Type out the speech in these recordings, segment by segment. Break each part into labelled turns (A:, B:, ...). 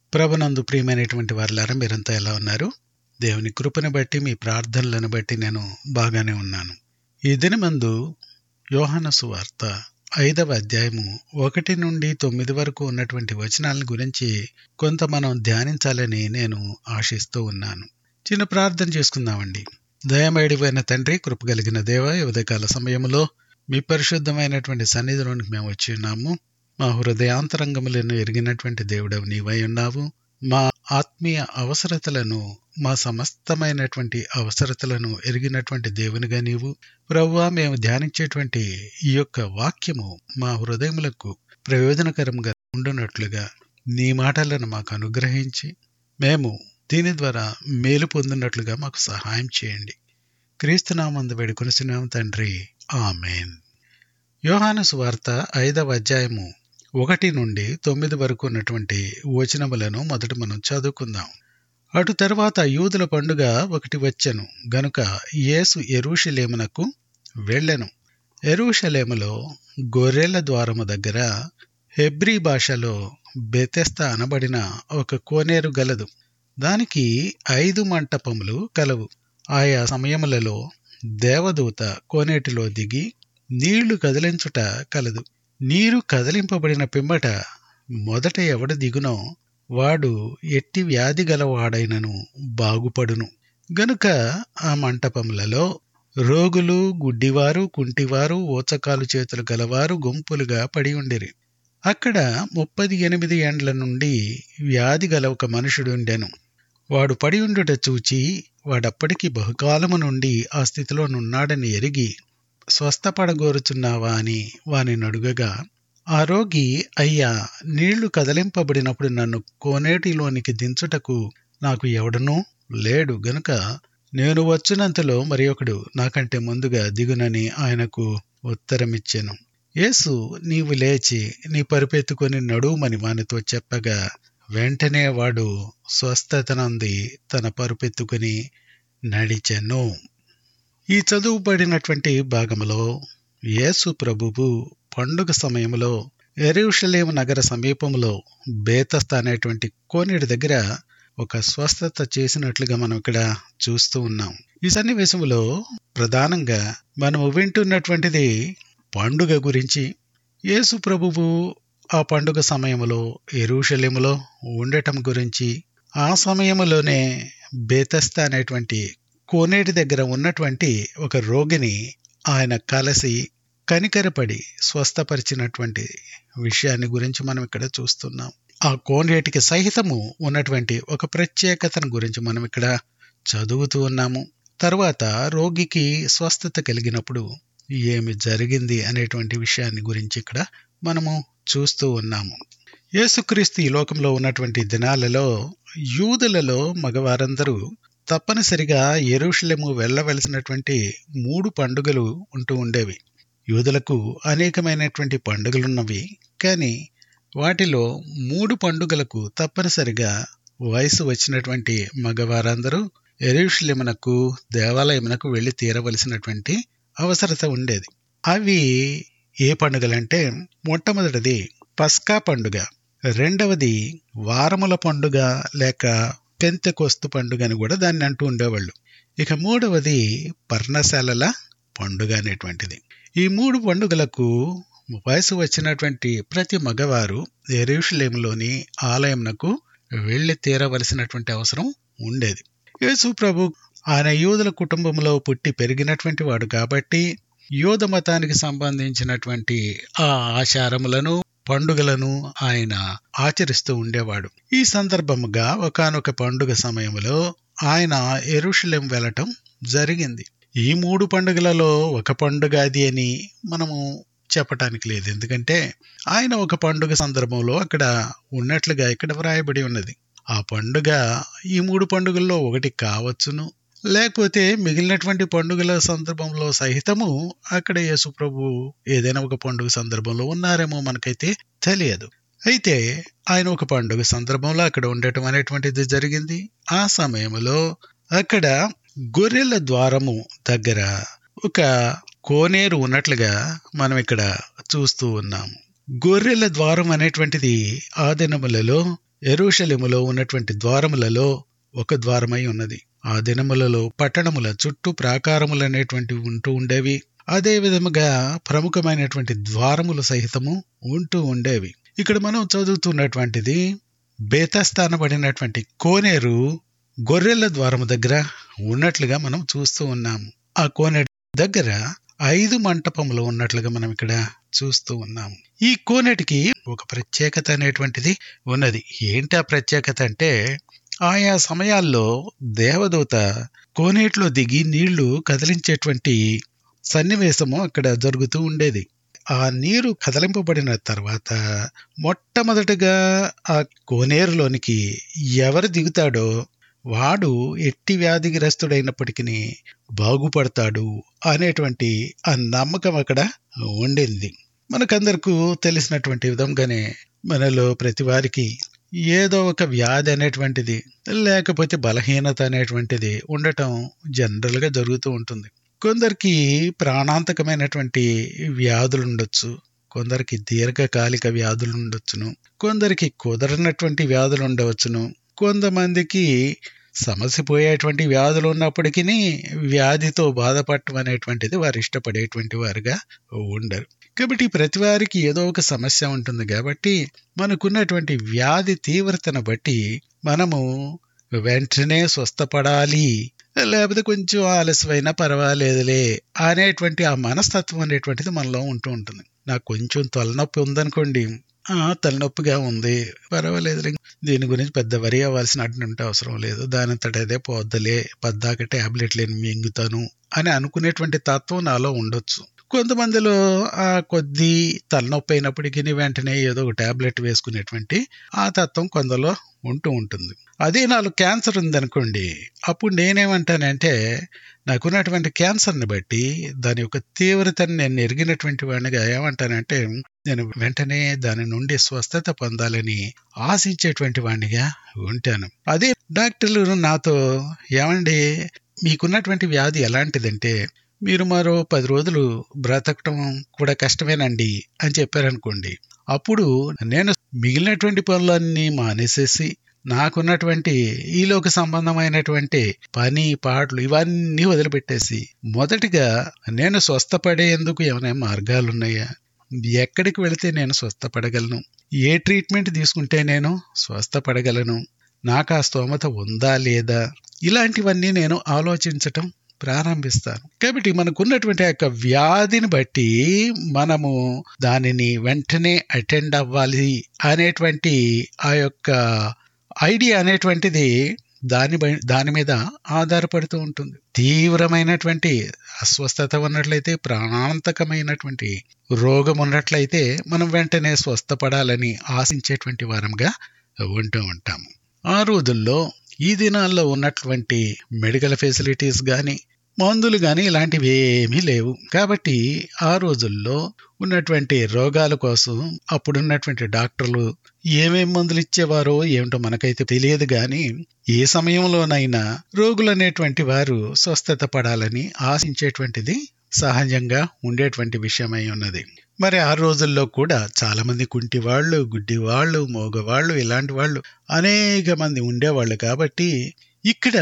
A: ప్రభునందు ప్రియమైనటువంటి వారులారా మీరంతా ఎలా ఉన్నారు దేవుని కృపను బట్టి మీ ప్రార్థనలను బట్టి నేను బాగానే ఉన్నాను ఈ దినమందు యోహాన సువార్త ఐదవ అధ్యాయము ఒకటి నుండి తొమ్మిది వరకు ఉన్నటువంటి వచనాల గురించి కొంత మనం ధ్యానించాలని నేను ఆశిస్తూ ఉన్నాను చిన్న ప్రార్థన చేసుకుందామండి దయమేడిపోయిన తండ్రి కృపగలిగిన దేవ ఉదయకాల సమయంలో మీ పరిశుద్ధమైనటువంటి సన్నిధిలోనికి మేము వచ్చి ఉన్నాము మా హృదయాంతరంగములను ఎరిగినటువంటి దేవుడవు నీవై ఉన్నావు మా ఆత్మీయ అవసరతలను మా సమస్తమైనటువంటి అవసరతలను ఎరిగినటువంటి దేవునిగా నీవు ప్రవ్వా మేము ధ్యానించేటువంటి ఈ యొక్క వాక్యము మా హృదయములకు ప్రయోజనకరంగా ఉండునట్లుగా నీ మాటలను మాకు అనుగ్రహించి మేము దీని ద్వారా మేలు పొందినట్లుగా మాకు సహాయం చేయండి క్రీస్తునామందు వేడుకొనిసినాం తండ్రి ఆమెన్ యోహాను సువార్త ఐదవ అధ్యాయము ఒకటి నుండి తొమ్మిది వరకు ఉన్నటువంటి వచనములను మొదట మనం చదువుకుందాం అటు తర్వాత యూదుల పండుగ ఒకటి వచ్చెను గనుక యేసు ఎరూషలేమునకు వెళ్ళెను ఎరూషలేములో గొర్రెల ద్వారము దగ్గర హెబ్రీ భాషలో బెతెస్త అనబడిన ఒక కోనేరు గలదు దానికి ఐదు మంటపములు కలవు ఆయా సమయములలో దేవదూత కోనేటిలో దిగి నీళ్లు కదిలించుట కలదు నీరు కదిలింపబడిన పిమ్మట మొదట ఎవడు దిగునో వాడు ఎట్టి వ్యాధి గలవాడైనను బాగుపడును గనుక ఆ మంటపములలో రోగులు గుడ్డివారు కుంటివారు ఓచకాలు చేతులు గలవారు గుంపులుగా పడి ఉండిరి అక్కడ ముప్పది ఎనిమిది ఏండ్ల నుండి వ్యాధి గల ఒక మనుషుడుండెను వాడు పడి ఉండుట చూచి వాడప్పటికి బహుకాలము నుండి ఆ స్థితిలో నున్నాడని ఎరిగి స్వస్థపడగోరుచున్నావా అని వాని నడుగగా ఆ రోగి అయ్యా నీళ్లు కదలింపబడినప్పుడు నన్ను కోనేటిలోనికి దించుటకు నాకు ఎవడనూ లేడు గనుక నేను వచ్చినంతలో మరి ఒకడు నాకంటే ముందుగా దిగునని ఆయనకు ఉత్తరమిచ్చెను యేసు నీవు లేచి నీ పరుపెత్తుకొని నడుమని వానితో చెప్పగా వెంటనే వాడు స్వస్థతనంది తన పరుపెత్తుకుని నడిచెను ఈ చదువుబడినటువంటి భాగంలో యేసు ప్రభువు పండుగ సమయంలో ఎరుషలేము నగర సమీపంలో బేతస్త అనేటువంటి కోనేటి దగ్గర ఒక స్వస్థత చేసినట్లుగా మనం ఇక్కడ చూస్తూ ఉన్నాం ఈ సన్నివేశంలో ప్రధానంగా మనం వింటున్నటువంటిది పండుగ గురించి యేసు ప్రభువు ఆ పండుగ సమయంలో ఎరుషలేములో ఉండటం గురించి ఆ సమయంలోనే బేతస్త అనేటువంటి కోనేటి దగ్గర ఉన్నటువంటి ఒక రోగిని ఆయన కలిసి కనికరపడి స్వస్థపరిచినటువంటి విషయాన్ని గురించి మనం ఇక్కడ చూస్తున్నాం ఆ కోనేటికి సహితము ఉన్నటువంటి ఒక ప్రత్యేకతను గురించి మనం ఇక్కడ చదువుతూ ఉన్నాము తర్వాత రోగికి స్వస్థత కలిగినప్పుడు ఏమి జరిగింది అనేటువంటి విషయాన్ని గురించి ఇక్కడ మనము చూస్తూ ఉన్నాము యేసుక్రీస్తు ఈ లోకంలో ఉన్నటువంటి దినాలలో యూదులలో మగవారందరూ తప్పనిసరిగా ఎరుషలేము వెళ్ళవలసినటువంటి మూడు పండుగలు ఉంటూ ఉండేవి యూదులకు అనేకమైనటువంటి పండుగలున్నవి కానీ వాటిలో మూడు పండుగలకు తప్పనిసరిగా వయసు వచ్చినటువంటి మగవారందరూ ఎరుషలేమునకు దేవాలయమునకు వెళ్లి తీరవలసినటువంటి అవసరత ఉండేది అవి ఏ పండుగలంటే మొట్టమొదటిది పస్కా పండుగ రెండవది వారముల పండుగ లేక పెంతెకొస్తు పండుగ అని కూడా దాన్ని అంటూ ఉండేవాళ్ళు ఇక మూడవది పర్ణశాలల పండుగ అనేటువంటిది ఈ మూడు పండుగలకు వయసు వచ్చినటువంటి ప్రతి మగవారు ఎరుషలేములోని ఆలయంనకు వెళ్లి తీరవలసినటువంటి అవసరం ఉండేది యేసు ప్రభు ఆయన యూదుల కుటుంబంలో పుట్టి పెరిగినటువంటి వాడు కాబట్టి యూద మతానికి సంబంధించినటువంటి ఆ ఆచారములను పండుగలను ఆయన ఆచరిస్తూ ఉండేవాడు ఈ సందర్భముగా ఒకనొక పండుగ సమయంలో ఆయన ఎరుషలేం వెళ్ళటం జరిగింది ఈ మూడు పండుగలలో ఒక పండుగ అది అని మనము చెప్పటానికి లేదు ఎందుకంటే ఆయన ఒక పండుగ సందర్భంలో అక్కడ ఉన్నట్లుగా ఇక్కడ వ్రాయబడి ఉన్నది ఆ పండుగ ఈ మూడు పండుగల్లో ఒకటి కావచ్చును లేకపోతే మిగిలినటువంటి పండుగల సందర్భంలో సహితము అక్కడ యేసు ప్రభు ఏదైనా ఒక పండుగ సందర్భంలో ఉన్నారేమో మనకైతే తెలియదు అయితే ఆయన ఒక పండుగ సందర్భంలో అక్కడ ఉండటం అనేటువంటిది జరిగింది ఆ సమయంలో అక్కడ గొర్రెల ద్వారము దగ్గర ఒక కోనేరు ఉన్నట్లుగా మనం ఇక్కడ చూస్తూ ఉన్నాము గొర్రెల ద్వారం అనేటువంటిది ఆ దినములలో ఎరుషలేములో ఉన్నటువంటి ద్వారములలో ఒక ద్వారమై ఉన్నది ఆ దినములలో పట్టణముల చుట్టూ ప్రాకారములు అనేటువంటివి ఉంటూ ఉండేవి అదే విధముగా ప్రముఖమైనటువంటి ద్వారములు సహితము ఉంటూ ఉండేవి ఇక్కడ మనం చదువుతున్నటువంటిది బేతస్థానబడినటువంటి కోనేరు గొర్రెల ద్వారము దగ్గర ఉన్నట్లుగా మనం చూస్తూ ఉన్నాము ఆ కోనేరు దగ్గర ఐదు మంటపములు ఉన్నట్లుగా మనం ఇక్కడ చూస్తూ ఉన్నాము ఈ కోనేటికి ఒక ప్రత్యేకత అనేటువంటిది ఉన్నది ఏంటి ఆ ప్రత్యేకత అంటే ఆయా సమయాల్లో దేవదూత కోనేటిలో దిగి నీళ్లు కదిలించేటువంటి సన్నివేశము అక్కడ జరుగుతూ ఉండేది ఆ నీరు కదలింపబడిన తర్వాత మొట్టమొదటగా ఆ కోనేరులోనికి ఎవరు దిగుతాడో వాడు ఎట్టి వ్యాధిగ్రస్తుడైనప్పటికీ బాగుపడతాడు అనేటువంటి ఆ నమ్మకం అక్కడ ఉండింది మనకందరకు తెలిసినటువంటి విధంగానే మనలో ప్రతి వారికి ఏదో ఒక వ్యాధి అనేటువంటిది లేకపోతే బలహీనత అనేటువంటిది ఉండటం జనరల్గా జరుగుతూ ఉంటుంది కొందరికి ప్రాణాంతకమైనటువంటి వ్యాధులు ఉండొచ్చు కొందరికి దీర్ఘకాలిక వ్యాధులు ఉండొచ్చును కొందరికి కుదరనటువంటి వ్యాధులు ఉండవచ్చును కొంతమందికి సమస్య పోయేటువంటి వ్యాధులు ఉన్నప్పటికీ వ్యాధితో బాధపడటం అనేటువంటిది వారు ఇష్టపడేటువంటి వారుగా ఉండరు కాబట్టి ప్రతి వారికి ఏదో ఒక సమస్య ఉంటుంది కాబట్టి మనకున్నటువంటి వ్యాధి తీవ్రతను బట్టి మనము వెంటనే స్వస్థపడాలి లేకపోతే కొంచెం ఆలస్యమైనా పర్వాలేదులే అనేటువంటి ఆ మనస్తత్వం అనేటువంటిది మనలో ఉంటూ ఉంటుంది నాకు కొంచెం తలనొప్పి ఉందనుకోండి ఆ తలనొప్పిగా ఉంది పర్వాలేదు దీని గురించి పెద్ద వరి అవ్వాల్సినటువంటి అవసరం లేదు దానంతట అదే పోద్దలే పద్దాక టాబ్లెట్లు మింగుతాను అని అనుకునేటువంటి తత్వం నాలో ఉండొచ్చు కొంతమందిలో ఆ కొద్ది తలనొప్పి అయినప్పటికీ వెంటనే ఏదో ఒక టాబ్లెట్ వేసుకునేటువంటి ఆ తత్వం కొందరిలో ఉంటూ ఉంటుంది అదే నాలో క్యాన్సర్ ఉందనుకోండి అప్పుడు నేనేమంటానంటే నాకున్నటువంటి క్యాన్సర్ని బట్టి దాని యొక్క తీవ్రతను నేను ఎరిగినటువంటి వాడినిగా ఏమంటానంటే నేను వెంటనే దాని నుండి స్వస్థత పొందాలని ఆశించేటువంటి వాడినిగా ఉంటాను అదే డాక్టర్లు నాతో ఏమండి మీకున్నటువంటి వ్యాధి ఎలాంటిదంటే మీరు మరో పది రోజులు బ్రతకటం కూడా కష్టమేనండి అని చెప్పారనుకోండి అప్పుడు నేను మిగిలినటువంటి పనులన్నీ మానేసేసి నాకున్నటువంటి ఈలోక సంబంధమైనటువంటి పని పాటలు ఇవన్నీ వదిలిపెట్టేసి మొదటిగా నేను స్వస్థపడేందుకు ఏమైనా మార్గాలు ఉన్నాయా ఎక్కడికి వెళితే నేను స్వస్థపడగలను ఏ ట్రీట్మెంట్ తీసుకుంటే నేను స్వస్థపడగలను నాకు ఆ స్తోమత ఉందా లేదా ఇలాంటివన్నీ నేను ఆలోచించటం ప్రారంభిస్తాను కాబట్టి మనకున్నటువంటి యొక్క వ్యాధిని బట్టి మనము దానిని వెంటనే అటెండ్ అవ్వాలి అనేటువంటి ఆ యొక్క ఐడియా అనేటువంటిది దాని దాని మీద ఆధారపడుతూ ఉంటుంది తీవ్రమైనటువంటి అస్వస్థత ఉన్నట్లయితే ప్రాణాంతకమైనటువంటి రోగం ఉన్నట్లయితే మనం వెంటనే స్వస్థపడాలని ఆశించేటువంటి వారంగా ఉంటూ ఉంటాము ఆ రోజుల్లో ఈ దినాల్లో ఉన్నటువంటి మెడికల్ ఫెసిలిటీస్ కానీ మందులు కానీ ఇలాంటివి ఏమీ లేవు కాబట్టి ఆ రోజుల్లో ఉన్నటువంటి రోగాల కోసం అప్పుడున్నటువంటి డాక్టర్లు ఏమేం మందులు ఇచ్చేవారో ఏమిటో మనకైతే తెలియదు కానీ ఏ సమయంలోనైనా రోగులు అనేటువంటి వారు స్వస్థత పడాలని ఆశించేటువంటిది సహజంగా ఉండేటువంటి విషయమై ఉన్నది మరి ఆ రోజుల్లో కూడా చాలా మంది కుంటి వాళ్ళు గుడ్డి వాళ్ళు మోగవాళ్ళు ఇలాంటి వాళ్ళు అనేక మంది ఉండేవాళ్ళు కాబట్టి ఇక్కడ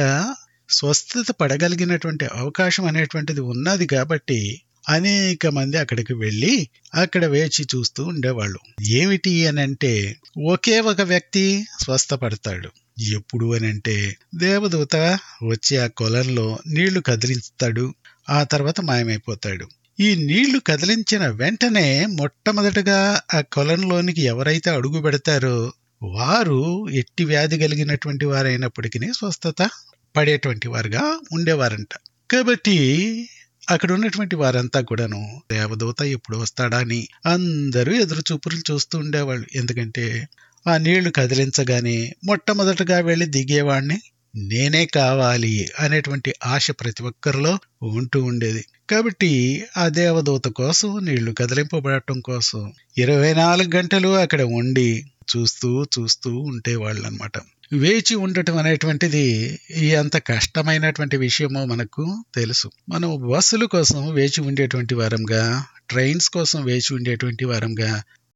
A: స్వస్థత పడగలిగినటువంటి అవకాశం అనేటువంటిది ఉన్నది కాబట్టి అనేక మంది అక్కడికి వెళ్ళి అక్కడ వేచి చూస్తూ ఉండేవాళ్ళు ఏమిటి అని అంటే ఒకే ఒక వ్యక్తి స్వస్థపడతాడు ఎప్పుడు అని అంటే దేవదూత వచ్చి ఆ కొలంలో నీళ్లు కదిలిస్తాడు ఆ తర్వాత మాయమైపోతాడు ఈ నీళ్లు కదిలించిన వెంటనే మొట్టమొదటగా ఆ కొలంలోనికి ఎవరైతే అడుగు పెడతారో వారు ఎట్టి వ్యాధి కలిగినటువంటి వారైనప్పటికీ స్వస్థత పడేటువంటి వారుగా ఉండేవారంట కాబట్టి అక్కడ ఉన్నటువంటి వారంతా కూడాను దేవదూత ఎప్పుడు వస్తాడా అని అందరూ ఎదురు చూపులు చూస్తూ ఉండేవాళ్ళు ఎందుకంటే ఆ నీళ్లు కదిలించగానే మొట్టమొదటగా వెళ్ళి దిగేవాడిని నేనే కావాలి అనేటువంటి ఆశ ప్రతి ఒక్కరిలో ఉంటూ ఉండేది కాబట్టి ఆ దేవదూత కోసం నీళ్లు కదిలింపబడటం కోసం ఇరవై నాలుగు గంటలు అక్కడ ఉండి చూస్తూ చూస్తూ ఉండేవాళ్ళు అనమాట వేచి ఉండటం అనేటువంటిది ఎంత కష్టమైనటువంటి విషయమో మనకు తెలుసు మనం బస్సుల కోసం వేచి ఉండేటువంటి వారంగా ట్రైన్స్ కోసం వేచి ఉండేటువంటి వారంగా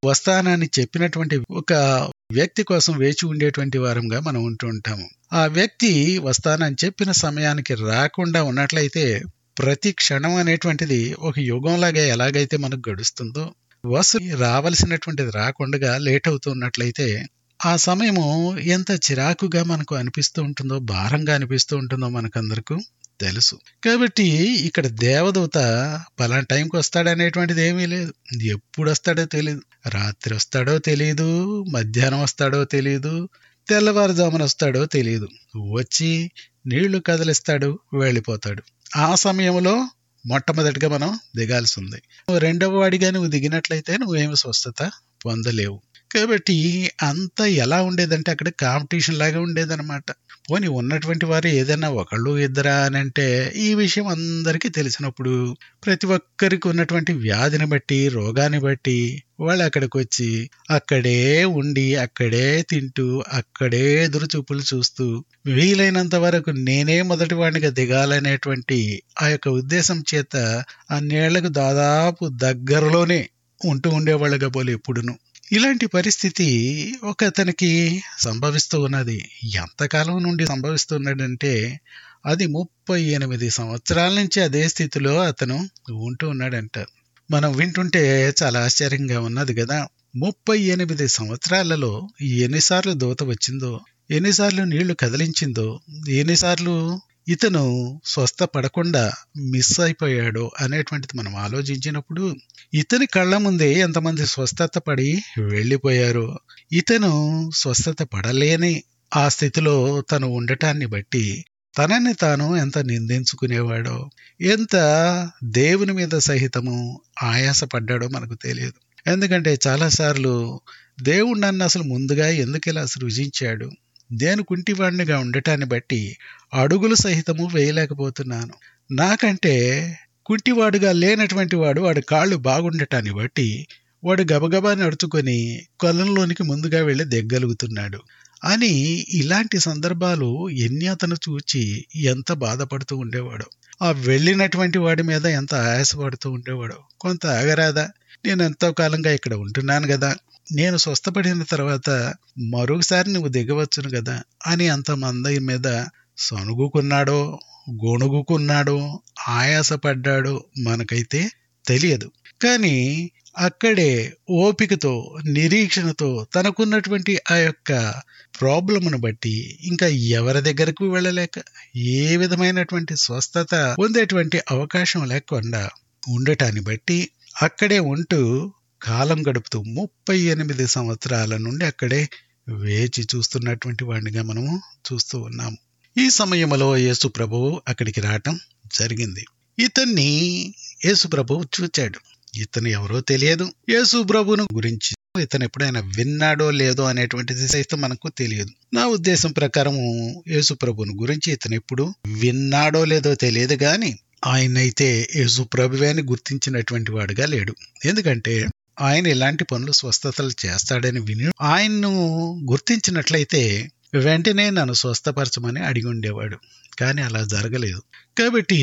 A: వస్తానని చెప్పినటువంటి ఒక వ్యక్తి కోసం వేచి ఉండేటువంటి వారంగా మనం ఉంటూ ఉంటాము ఆ వ్యక్తి వస్తానని చెప్పిన సమయానికి రాకుండా ఉన్నట్లయితే ప్రతి క్షణం అనేటువంటిది ఒక యుగంలాగా ఎలాగైతే మనకు గడుస్తుందో వసు రావలసినటువంటిది రాకుండా లేట్ అవుతున్నట్లయితే ఆ సమయము ఎంత చిరాకుగా మనకు అనిపిస్తూ ఉంటుందో భారంగా అనిపిస్తూ ఉంటుందో మనకందరకు తెలుసు కాబట్టి ఇక్కడ దేవదూత పలానా టైంకి వస్తాడనేటువంటిది ఏమీ లేదు ఎప్పుడు వస్తాడో తెలియదు రాత్రి వస్తాడో తెలియదు మధ్యాహ్నం వస్తాడో తెలియదు తెల్లవారుజామున వస్తాడో తెలియదు వచ్చి నీళ్లు కదిలిస్తాడు వెళ్ళిపోతాడు ఆ సమయంలో మొట్టమొదటిగా మనం దిగాల్సి ఉంది రెండవ వాడిగా నువ్వు దిగినట్లయితే నువ్వేమి స్వస్థత పొందలేవు కాబట్టి అంత ఎలా ఉండేదంటే అక్కడ కాంపిటీషన్ లాగా ఉండేదన్నమాట పోనీ ఉన్నటువంటి వారు ఏదైనా ఒకళ్ళు ఇద్దరా అని అంటే ఈ విషయం అందరికీ తెలిసినప్పుడు ప్రతి ఒక్కరికి ఉన్నటువంటి వ్యాధిని బట్టి రోగాన్ని బట్టి వాళ్ళు అక్కడికి వచ్చి అక్కడే ఉండి అక్కడే తింటూ అక్కడే ఎదురుచూపులు చూస్తూ వీలైనంత వరకు నేనే మొదటి వాడిగా దిగాలనేటువంటి ఆ యొక్క ఉద్దేశం చేత ఆ నీళ్లకు దాదాపు దగ్గరలోనే ఉంటూ ఉండేవాళ్ళగా పోలే ఎప్పుడును ఇలాంటి పరిస్థితి ఒక అతనికి సంభవిస్తూ ఉన్నది ఎంతకాలం నుండి సంభవిస్తున్నాడంటే అది ముప్పై ఎనిమిది సంవత్సరాల నుంచి అదే స్థితిలో అతను ఉంటూ ఉన్నాడంట మనం వింటుంటే చాలా ఆశ్చర్యంగా ఉన్నది కదా ముప్పై ఎనిమిది సంవత్సరాలలో ఎన్నిసార్లు దూత వచ్చిందో ఎన్నిసార్లు నీళ్లు కదిలించిందో ఎన్నిసార్లు ఇతను స్వస్థపడకుండా మిస్ అయిపోయాడో అనేటువంటిది మనం ఆలోచించినప్పుడు ఇతని కళ్ళ ముందే ఎంతమంది స్వస్థత పడి వెళ్ళిపోయారో ఇతను స్వస్థత పడలేని ఆ స్థితిలో తను ఉండటాన్ని బట్టి తనని తాను ఎంత నిందించుకునేవాడో ఎంత దేవుని మీద సహితము ఆయాసపడ్డాడో మనకు తెలియదు ఎందుకంటే చాలాసార్లు దేవుడు నన్ను అసలు ముందుగా ఎందుకు ఇలా సృజించాడు నేను కుంటివాడినిగా ఉండటాన్ని బట్టి అడుగులు సహితము వేయలేకపోతున్నాను నాకంటే కుంటివాడుగా లేనటువంటి వాడు వాడి కాళ్ళు బాగుండటాన్ని బట్టి వాడు గబగబా నడుచుకొని కొలంలోనికి ముందుగా వెళ్ళి దిగ్గలుగుతున్నాడు అని ఇలాంటి సందర్భాలు ఎన్ని అతను చూచి ఎంత బాధపడుతూ ఉండేవాడు ఆ వెళ్ళినటువంటి వాడి మీద ఎంత ఆయాసపడుతూ ఉండేవాడు కొంత ఆగరాదా నేను ఎంతో కాలంగా ఇక్కడ ఉంటున్నాను కదా నేను స్వస్థపడిన తర్వాత మరొకసారి నువ్వు దిగవచ్చును కదా అని అంతమంది మీద సనుగుకున్నాడో గొణుగుకున్నాడో ఆయాసపడ్డాడో మనకైతే తెలియదు కానీ అక్కడే ఓపికతో నిరీక్షణతో తనకున్నటువంటి ఆ యొక్క ప్రాబ్లమ్ను బట్టి ఇంకా ఎవరి దగ్గరకు వెళ్ళలేక ఏ విధమైనటువంటి స్వస్థత పొందేటువంటి అవకాశం లేకుండా ఉండటాన్ని బట్టి అక్కడే ఉంటూ కాలం గడుపుతూ ముప్పై ఎనిమిది సంవత్సరాల నుండి అక్కడే వేచి చూస్తున్నటువంటి వాడినిగా మనము చూస్తూ ఉన్నాము ఈ సమయంలో యేసు ప్రభువు అక్కడికి రావటం జరిగింది ఇతన్ని యేసు ప్రభువు చూచాడు ఇతను ఎవరో తెలియదు యేసు ప్రభువును గురించి ఇతను ఎప్పుడైనా విన్నాడో లేదో అనేటువంటిది సైతం మనకు తెలియదు నా ఉద్దేశం ప్రకారము యేసు ప్రభువును గురించి ఇతను ఎప్పుడు విన్నాడో లేదో తెలియదు గాని ఆయనైతే యేసు ప్రభువే అని గుర్తించినటువంటి వాడుగా లేడు ఎందుకంటే ఆయన ఇలాంటి పనులు స్వస్థతలు చేస్తాడని విని ఆయన్ను గుర్తించినట్లయితే వెంటనే నన్ను స్వస్థపరచమని అడిగి ఉండేవాడు కానీ అలా జరగలేదు కాబట్టి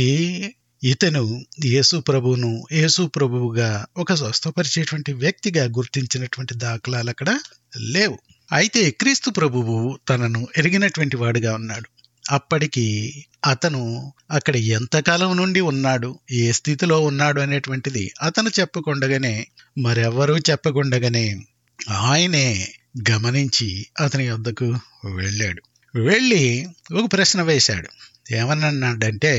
A: ఇతను యేసు ప్రభువును యేసు ప్రభువుగా ఒక స్వస్థపరిచేటువంటి వ్యక్తిగా గుర్తించినటువంటి దాఖలాలు అక్కడ లేవు అయితే క్రీస్తు ప్రభువు తనను ఎరిగినటువంటి వాడుగా ఉన్నాడు అప్పటికి అతను అక్కడ ఎంతకాలం నుండి ఉన్నాడు ఏ స్థితిలో ఉన్నాడు అనేటువంటిది అతను చెప్పకుండగానే మరెవరూ చెప్పకుండగానే ఆయనే గమనించి అతని వద్దకు వెళ్ళాడు వెళ్ళి ఒక ప్రశ్న వేశాడు ఏమన్నాడంటే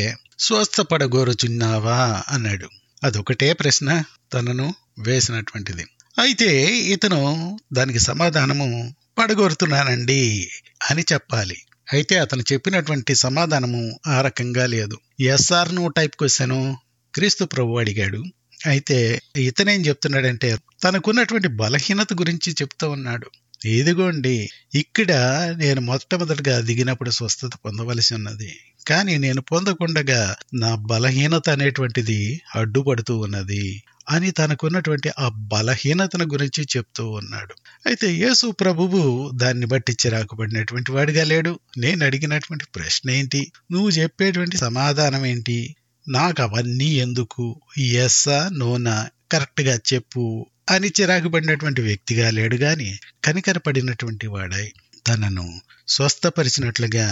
A: స్వస్థపడగోరుచున్నావా అన్నాడు అదొకటే ప్రశ్న తనను వేసినటువంటిది అయితే ఇతను దానికి సమాధానము పడగోరుతున్నానండి అని చెప్పాలి అయితే అతను చెప్పినటువంటి సమాధానము ఆ రకంగా లేదు ఎస్ఆర్ నో టైప్ క్వశ్చన్ క్రీస్తు ప్రభు అడిగాడు అయితే ఇతనేం చెప్తున్నాడంటే తనకున్నటువంటి బలహీనత గురించి చెప్తూ ఉన్నాడు ఇదిగోండి ఇక్కడ నేను మొట్టమొదటిగా దిగినప్పుడు స్వస్థత పొందవలసి ఉన్నది కానీ నేను పొందకుండగా నా బలహీనత అనేటువంటిది అడ్డుపడుతూ ఉన్నది అని తనకున్నటువంటి ఆ బలహీనతను గురించి చెప్తూ ఉన్నాడు అయితే యేసు ప్రభువు దాన్ని బట్టి చిరాకు పడినటువంటి వాడిగా లేడు నేను అడిగినటువంటి ప్రశ్న ఏంటి నువ్వు చెప్పేటువంటి సమాధానం ఏంటి నాకు అవన్నీ ఎందుకు ఎస్సా నోనా కరెక్ట్గా చెప్పు అని చిరాకు పడినటువంటి వ్యక్తిగా లేడు గాని కనికరపడినటువంటి వాడై తనను స్వస్థపరిచినట్లుగా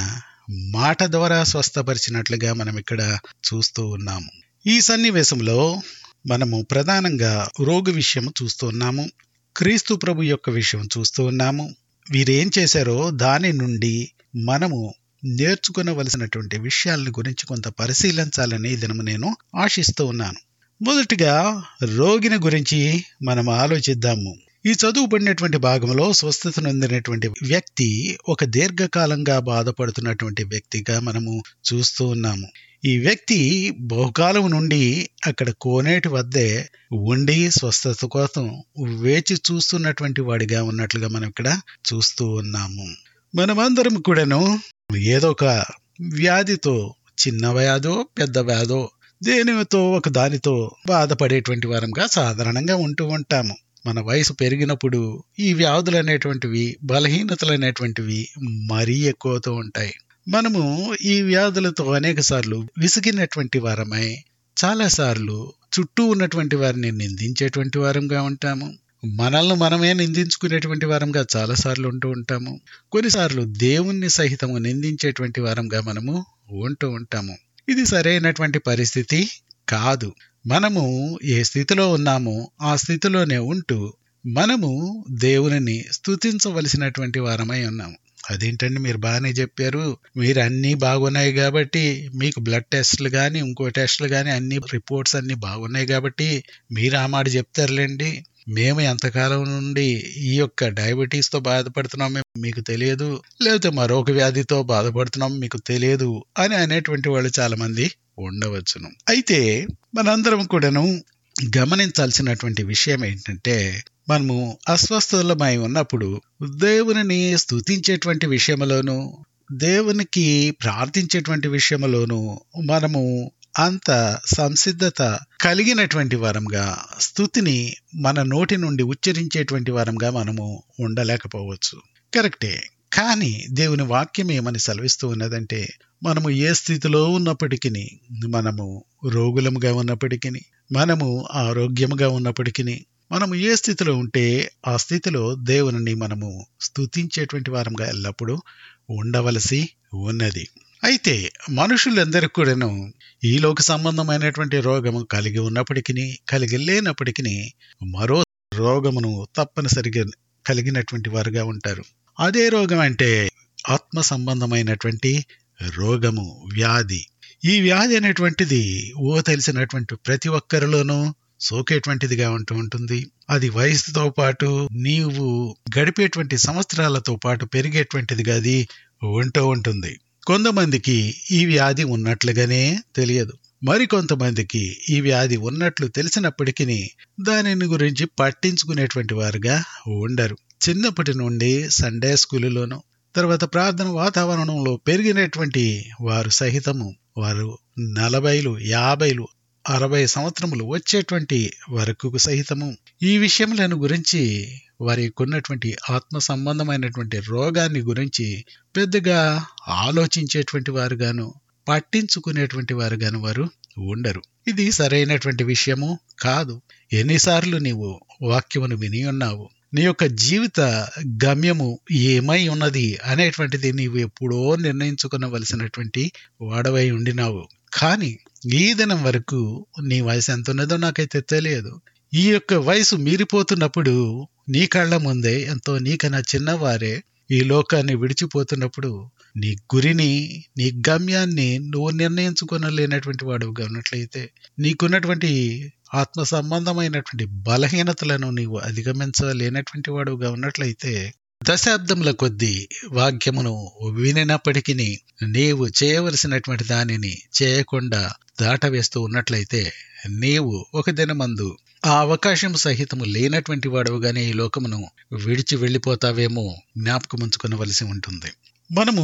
A: మాట ద్వారా స్వస్థపరిచినట్లుగా మనం ఇక్కడ చూస్తూ ఉన్నాము ఈ సన్నివేశంలో మనము ప్రధానంగా రోగి విషయం చూస్తూ ఉన్నాము క్రీస్తు ప్రభు యొక్క విషయం చూస్తూ ఉన్నాము వీరేం చేశారో దాని నుండి మనము నేర్చుకునవలసినటువంటి విషయాల గురించి కొంత పరిశీలించాలని ఈ దినము నేను ఆశిస్తూ ఉన్నాను మొదటిగా రోగిని గురించి మనం ఆలోచిద్దాము ఈ చదువుబడినటువంటి భాగంలో స్వస్థత నొందినటువంటి వ్యక్తి ఒక దీర్ఘకాలంగా బాధపడుతున్నటువంటి వ్యక్తిగా మనము చూస్తూ ఉన్నాము ఈ వ్యక్తి బహుకాలం నుండి అక్కడ కోనేటి వద్దే ఉండి స్వస్థత కోసం వేచి చూస్తున్నటువంటి వాడిగా ఉన్నట్లుగా మనం ఇక్కడ చూస్తూ ఉన్నాము మనమందరం కూడాను ఏదో ఒక వ్యాధితో చిన్న వ్యాధో పెద్ద వ్యాధో దేనితో ఒక దానితో బాధపడేటువంటి వారంగా సాధారణంగా ఉంటూ ఉంటాము మన వయసు పెరిగినప్పుడు ఈ వ్యాధులు అనేటువంటివి బలహీనతలు అనేటువంటివి మరీ ఎక్కువతో ఉంటాయి మనము ఈ వ్యాధులతో అనేక సార్లు విసిగినటువంటి వారమై చాలాసార్లు చుట్టూ ఉన్నటువంటి వారిని నిందించేటువంటి వారంగా ఉంటాము మనల్ని మనమే నిందించుకునేటువంటి వారంగా చాలాసార్లు ఉంటూ ఉంటాము కొన్నిసార్లు దేవుణ్ణి సహితము నిందించేటువంటి వారంగా మనము ఉంటూ ఉంటాము ఇది సరైనటువంటి పరిస్థితి కాదు మనము ఏ స్థితిలో ఉన్నామో ఆ స్థితిలోనే ఉంటూ మనము దేవుని స్తుతించవలసినటువంటి వారమై ఉన్నాము అదేంటండి మీరు బాగానే చెప్పారు మీరు అన్నీ బాగున్నాయి కాబట్టి మీకు బ్లడ్ టెస్ట్లు కానీ ఇంకో టెస్ట్లు కానీ అన్ని రిపోర్ట్స్ అన్ని బాగున్నాయి కాబట్టి మీరు ఆ మాట చెప్తారులేండి మేము ఎంతకాలం నుండి ఈ యొక్క డయాబెటీస్తో బాధపడుతున్నాం మీకు తెలియదు లేకపోతే మరొక వ్యాధితో బాధపడుతున్నాం మీకు తెలియదు అని అనేటువంటి వాళ్ళు చాలా మంది ఉండవచ్చును అయితే మనందరం కూడాను గమనించాల్సినటువంటి విషయం ఏంటంటే మనము అస్వస్థలమై ఉన్నప్పుడు దేవుని స్తుతించేటువంటి విషయంలోను దేవునికి ప్రార్థించేటువంటి విషయంలోను మనము అంత సంసిద్ధత కలిగినటువంటి వారంగా స్థుతిని మన నోటి నుండి ఉచ్చరించేటువంటి వారంగా మనము ఉండలేకపోవచ్చు కరెక్టే కానీ దేవుని వాక్యం ఏమని సెలవిస్తూ ఉన్నదంటే మనము ఏ స్థితిలో ఉన్నప్పటికీ మనము రోగులముగా ఉన్నప్పటికీ మనము ఆరోగ్యముగా ఉన్నప్పటికీ మనము ఏ స్థితిలో ఉంటే ఆ స్థితిలో దేవుని మనము స్తుతించేటువంటి వారంగా ఎల్లప్పుడూ ఉండవలసి ఉన్నది అయితే మనుషులందరికీ కూడాను ఈ లోక సంబంధమైనటువంటి రోగము కలిగి ఉన్నప్పటికీ కలిగి లేనప్పటికీ మరో రోగమును తప్పనిసరిగా కలిగినటువంటి వారుగా ఉంటారు అదే రోగం అంటే ఆత్మ సంబంధమైనటువంటి రోగము వ్యాధి ఈ వ్యాధి అనేటువంటిది ఓ తెలిసినటువంటి ప్రతి ఒక్కరిలోనూ సోకేటువంటిదిగా ఉంటూ ఉంటుంది అది వయసుతో పాటు నీవు గడిపేటువంటి సంవత్సరాలతో పాటు పెరిగేటువంటిదిగా అది ఉంటూ ఉంటుంది కొంతమందికి ఈ వ్యాధి ఉన్నట్లుగానే తెలియదు మరికొంతమందికి ఈ వ్యాధి ఉన్నట్లు తెలిసినప్పటికీ దానిని గురించి పట్టించుకునేటువంటి వారుగా ఉండరు చిన్నప్పటి నుండి సండే స్కూలులోను తర్వాత ప్రార్థన వాతావరణంలో పెరిగినటువంటి వారు సహితము వారు నలభైలు యాభైలు అరవై సంవత్సరములు వచ్చేటువంటి వరకు సహితము ఈ విషయములను గురించి వారికి ఉన్నటువంటి ఆత్మ సంబంధమైనటువంటి రోగాన్ని గురించి పెద్దగా ఆలోచించేటువంటి వారుగాను పట్టించుకునేటువంటి వారుగాను వారు ఉండరు ఇది సరైనటువంటి విషయము కాదు ఎన్నిసార్లు నీవు వాక్యమును విని ఉన్నావు నీ యొక్క జీవిత గమ్యము ఏమై ఉన్నది అనేటువంటిది నీవు ఎప్పుడో నిర్ణయించుకునవలసినటువంటి వాడవై ఉండినావు కానీ ఈ దినం వరకు నీ వయసు ఎంత ఉన్నదో నాకైతే తెలియదు ఈ యొక్క వయసు మీరిపోతున్నప్పుడు నీ కళ్ళ ముందే ఎంతో నీకన్నా చిన్నవారే ఈ లోకాన్ని విడిచిపోతున్నప్పుడు నీ గురిని నీ గమ్యాన్ని నువ్వు నిర్ణయించుకోనలేనటువంటి వాడుగా ఉన్నట్లయితే నీకున్నటువంటి ఆత్మ సంబంధమైనటువంటి బలహీనతలను నీవు అధిగమించలేనటువంటి వాడుగా ఉన్నట్లయితే దశాబ్దముల కొద్దీ వాక్యమును వినినప్పటికీ నీవు చేయవలసినటువంటి దానిని చేయకుండా దాటవేస్తూ ఉన్నట్లయితే నీవు ఒక దినమందు ఆ అవకాశం సహితము లేనటువంటి వాడవుగానే ఈ లోకమును విడిచి వెళ్ళిపోతావేమో జ్ఞాపకం ఉంచుకునవలసి ఉంటుంది మనము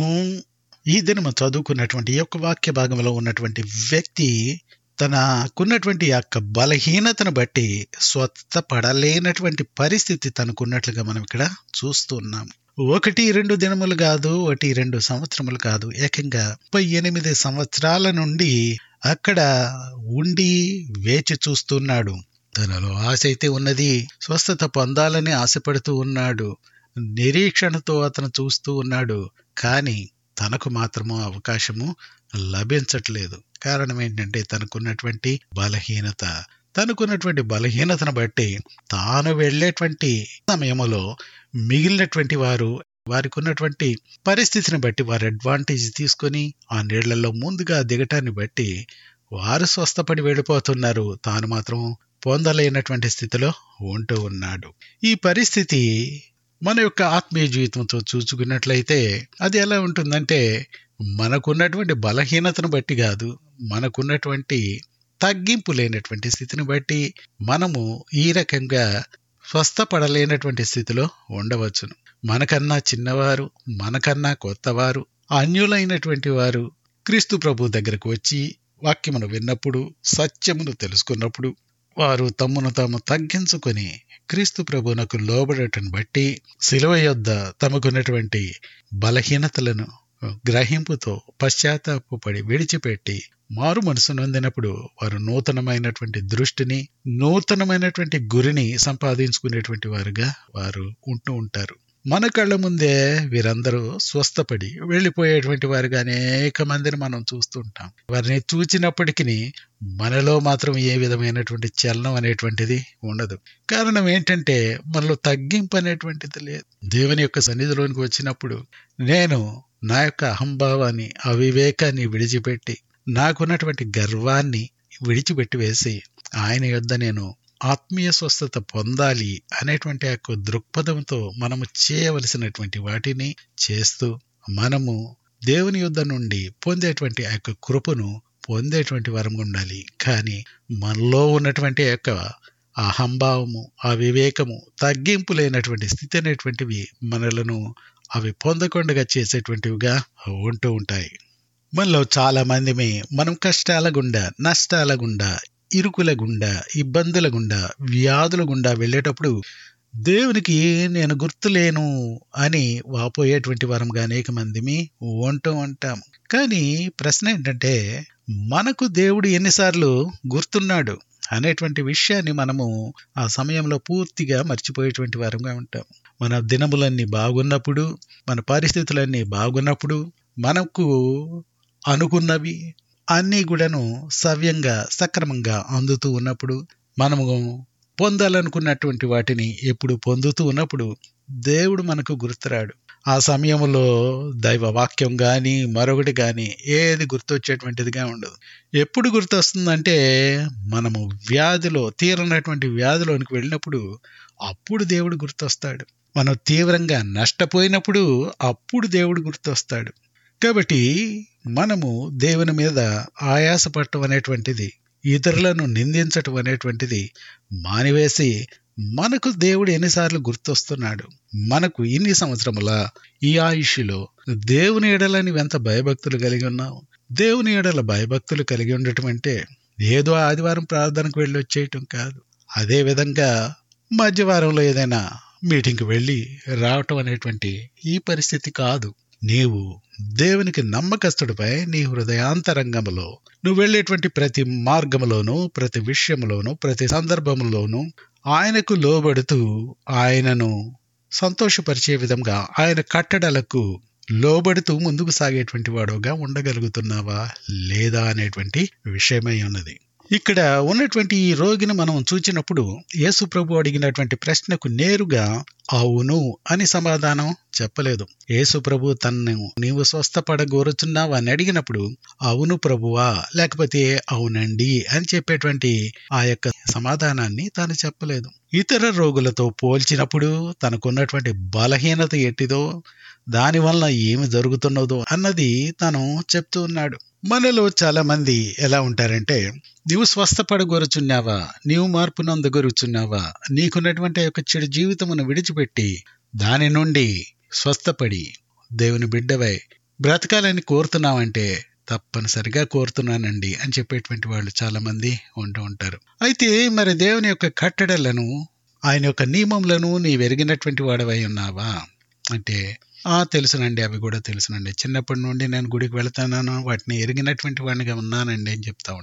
A: ఈ దినము చదువుకున్నటువంటి ఈ యొక్క వాక్య భాగంలో ఉన్నటువంటి వ్యక్తి తనకున్నటువంటి యొక్క బలహీనతను బట్టి స్వస్థపడలేనటువంటి పరిస్థితి తనకున్నట్లుగా మనం ఇక్కడ చూస్తున్నాం ఒకటి రెండు దినములు కాదు ఒకటి రెండు సంవత్సరములు కాదు ఏకంగా ముప్పై ఎనిమిది సంవత్సరాల నుండి అక్కడ ఉండి వేచి చూస్తున్నాడు తనలో ఆశ అయితే ఉన్నది స్వస్థత పొందాలని ఆశపడుతూ ఉన్నాడు నిరీక్షణతో అతను చూస్తూ ఉన్నాడు కానీ తనకు మాత్రము అవకాశము లభించట్లేదు కారణం ఏంటంటే తనకున్నటువంటి బలహీనత తనకున్నటువంటి బలహీనతను బట్టి తాను వెళ్ళేటువంటి సమయంలో మిగిలినటువంటి వారు వారికి ఉన్నటువంటి పరిస్థితిని బట్టి వారు అడ్వాంటేజ్ తీసుకొని ఆ నీళ్లలో ముందుగా దిగటాన్ని బట్టి వారు స్వస్థపడి వెళ్ళిపోతున్నారు తాను మాత్రం పొందలేనటువంటి స్థితిలో ఉంటూ ఉన్నాడు ఈ పరిస్థితి మన యొక్క ఆత్మీయ జీవితంతో చూసుకున్నట్లయితే అది ఎలా ఉంటుందంటే మనకున్నటువంటి బలహీనతను బట్టి కాదు మనకున్నటువంటి తగ్గింపు లేనటువంటి స్థితిని బట్టి మనము ఈ రకంగా స్వస్థపడలేనటువంటి స్థితిలో ఉండవచ్చును మనకన్నా చిన్నవారు మనకన్నా కొత్తవారు అన్యులైనటువంటి వారు క్రీస్తు ప్రభు దగ్గరకు వచ్చి వాక్యమును విన్నప్పుడు సత్యమును తెలుసుకున్నప్పుడు వారు తమ్మును తాము తగ్గించుకొని క్రీస్తు ప్రభునకు లోబడటం బట్టి శిలువ యొద్ద తమకున్నటువంటి బలహీనతలను గ్రహింపుతో పశ్చాత్తాపడి విడిచిపెట్టి మారు మనసు నొందినప్పుడు వారు నూతనమైనటువంటి దృష్టిని నూతనమైనటువంటి గురిని సంపాదించుకునేటువంటి వారుగా వారు ఉంటూ ఉంటారు మన కళ్ళ ముందే వీరందరూ స్వస్థపడి వెళ్ళిపోయేటువంటి వారుగా అనేక మందిని మనం చూస్తుంటాం వారిని చూచినప్పటికీ మనలో మాత్రం ఏ విధమైనటువంటి చలనం అనేటువంటిది ఉండదు కారణం ఏంటంటే మనలో తగ్గింపు అనేటువంటిది లేదు దేవుని యొక్క సన్నిధిలోనికి వచ్చినప్పుడు నేను నా యొక్క అహంభావాన్ని అవివేకాన్ని విడిచిపెట్టి నాకున్నటువంటి గర్వాన్ని విడిచిపెట్టి వేసి ఆయన యొద్ద నేను ఆత్మీయ స్వస్థత పొందాలి అనేటువంటి యొక్క దృక్పథంతో మనము చేయవలసినటువంటి వాటిని చేస్తూ మనము దేవుని యుద్ధ నుండి పొందేటువంటి ఆ యొక్క కృపను పొందేటువంటి వరం ఉండాలి కానీ మనలో ఉన్నటువంటి యొక్క అహంభావము ఆ వివేకము తగ్గింపు లేనటువంటి స్థితి అనేటువంటివి మనలను అవి పొందకుండా చేసేటువంటివిగా ఉంటూ ఉంటాయి మనలో చాలా మందిమి మనం కష్టాల గుండా నష్టాల గుండా ఇరుకుల గుండా ఇబ్బందుల గుండా వ్యాధుల గుండా వెళ్ళేటప్పుడు దేవునికి నేను గుర్తులేను అని వాపోయేటువంటి వారంగా అనేక మందిమి ఉంటూ ఉంటాం కానీ ప్రశ్న ఏంటంటే మనకు దేవుడు ఎన్నిసార్లు గుర్తున్నాడు అనేటువంటి విషయాన్ని మనము ఆ సమయంలో పూర్తిగా మర్చిపోయేటువంటి వారంగా ఉంటాం మన దినములన్నీ బాగున్నప్పుడు మన పరిస్థితులన్నీ బాగున్నప్పుడు మనకు అనుకున్నవి అన్నీ కూడాను సవ్యంగా సక్రమంగా అందుతూ ఉన్నప్పుడు మనము పొందాలనుకున్నటువంటి వాటిని ఎప్పుడు పొందుతూ ఉన్నప్పుడు దేవుడు మనకు గుర్తురాడు ఆ సమయంలో దైవ వాక్యం కానీ మరొకటి కానీ ఏది గుర్తొచ్చేటువంటిదిగా ఉండదు ఎప్పుడు గుర్తొస్తుందంటే మనము వ్యాధిలో తీరనటువంటి వ్యాధిలోనికి వెళ్ళినప్పుడు అప్పుడు దేవుడు గుర్తొస్తాడు మనం తీవ్రంగా నష్టపోయినప్పుడు అప్పుడు దేవుడు గుర్తొస్తాడు కాబట్టి మనము దేవుని మీద ఆయాసపడటం అనేటువంటిది ఇతరులను నిందించటం అనేటువంటిది మానివేసి మనకు దేవుడు ఎన్నిసార్లు గుర్తొస్తున్నాడు మనకు ఇన్ని సంవత్సరముల ఈ ఆయుష్లో దేవుని ఎడలని ఎంత భయభక్తులు కలిగి ఉన్నావు దేవుని ఎడల భయభక్తులు కలిగి ఉండటం అంటే ఏదో ఆదివారం ప్రార్థనకు వెళ్ళి వచ్చేయటం కాదు అదే విధంగా మధ్యవారంలో ఏదైనా మీటింగ్కి వెళ్ళి రావటం అనేటువంటి ఈ పరిస్థితి కాదు నీవు దేవునికి నమ్మకస్తుడిపై నీ హృదయాంతరంగంలో నువ్వు వెళ్ళేటువంటి ప్రతి మార్గంలోనూ ప్రతి విషయంలోనూ ప్రతి సందర్భంలోనూ ఆయనకు లోబడుతూ ఆయనను సంతోషపరిచే విధంగా ఆయన కట్టడలకు లోబడుతూ ముందుకు సాగేటువంటి వాడుగా ఉండగలుగుతున్నావా లేదా అనేటువంటి విషయమై ఉన్నది ఇక్కడ ఉన్నటువంటి ఈ రోగిని మనం చూచినప్పుడు యేసు ప్రభు అడిగినటువంటి ప్రశ్నకు నేరుగా అవును అని సమాధానం చెప్పలేదు యేసు ప్రభు తన్ను నీవు స్వస్థపడగోరుచున్నావా అని అడిగినప్పుడు అవును ప్రభువా లేకపోతే అవునండి అని చెప్పేటువంటి ఆ యొక్క సమాధానాన్ని తాను చెప్పలేదు ఇతర రోగులతో పోల్చినప్పుడు తనకున్నటువంటి బలహీనత ఎట్టిదో దానివల్ల ఏమి జరుగుతున్నదో అన్నది తను చెప్తూ ఉన్నాడు మనలో చాలా మంది ఎలా ఉంటారంటే నీవు స్వస్థపడగోరుచున్నావా నీవు మార్పు నందగోరుచున్నావా నీకున్నటువంటి యొక్క చెడు జీవితమును విడిచిపెట్టి దాని నుండి స్వస్థపడి దేవుని బిడ్డవై బ్రతకాలని కోరుతున్నావంటే తప్పనిసరిగా కోరుతున్నానండి అని చెప్పేటువంటి వాళ్ళు చాలా మంది ఉంటూ ఉంటారు అయితే మరి దేవుని యొక్క కట్టడలను ఆయన యొక్క నియమములను నీ వెరిగినటువంటి వాడవై ఉన్నావా అంటే ఆ తెలుసునండి అవి కూడా తెలుసునండి చిన్నప్పటి నుండి నేను గుడికి వెళ్తాను వాటిని ఎరిగినటువంటి వాడినిగా ఉన్నానండి అని చెప్తా ఉంటారు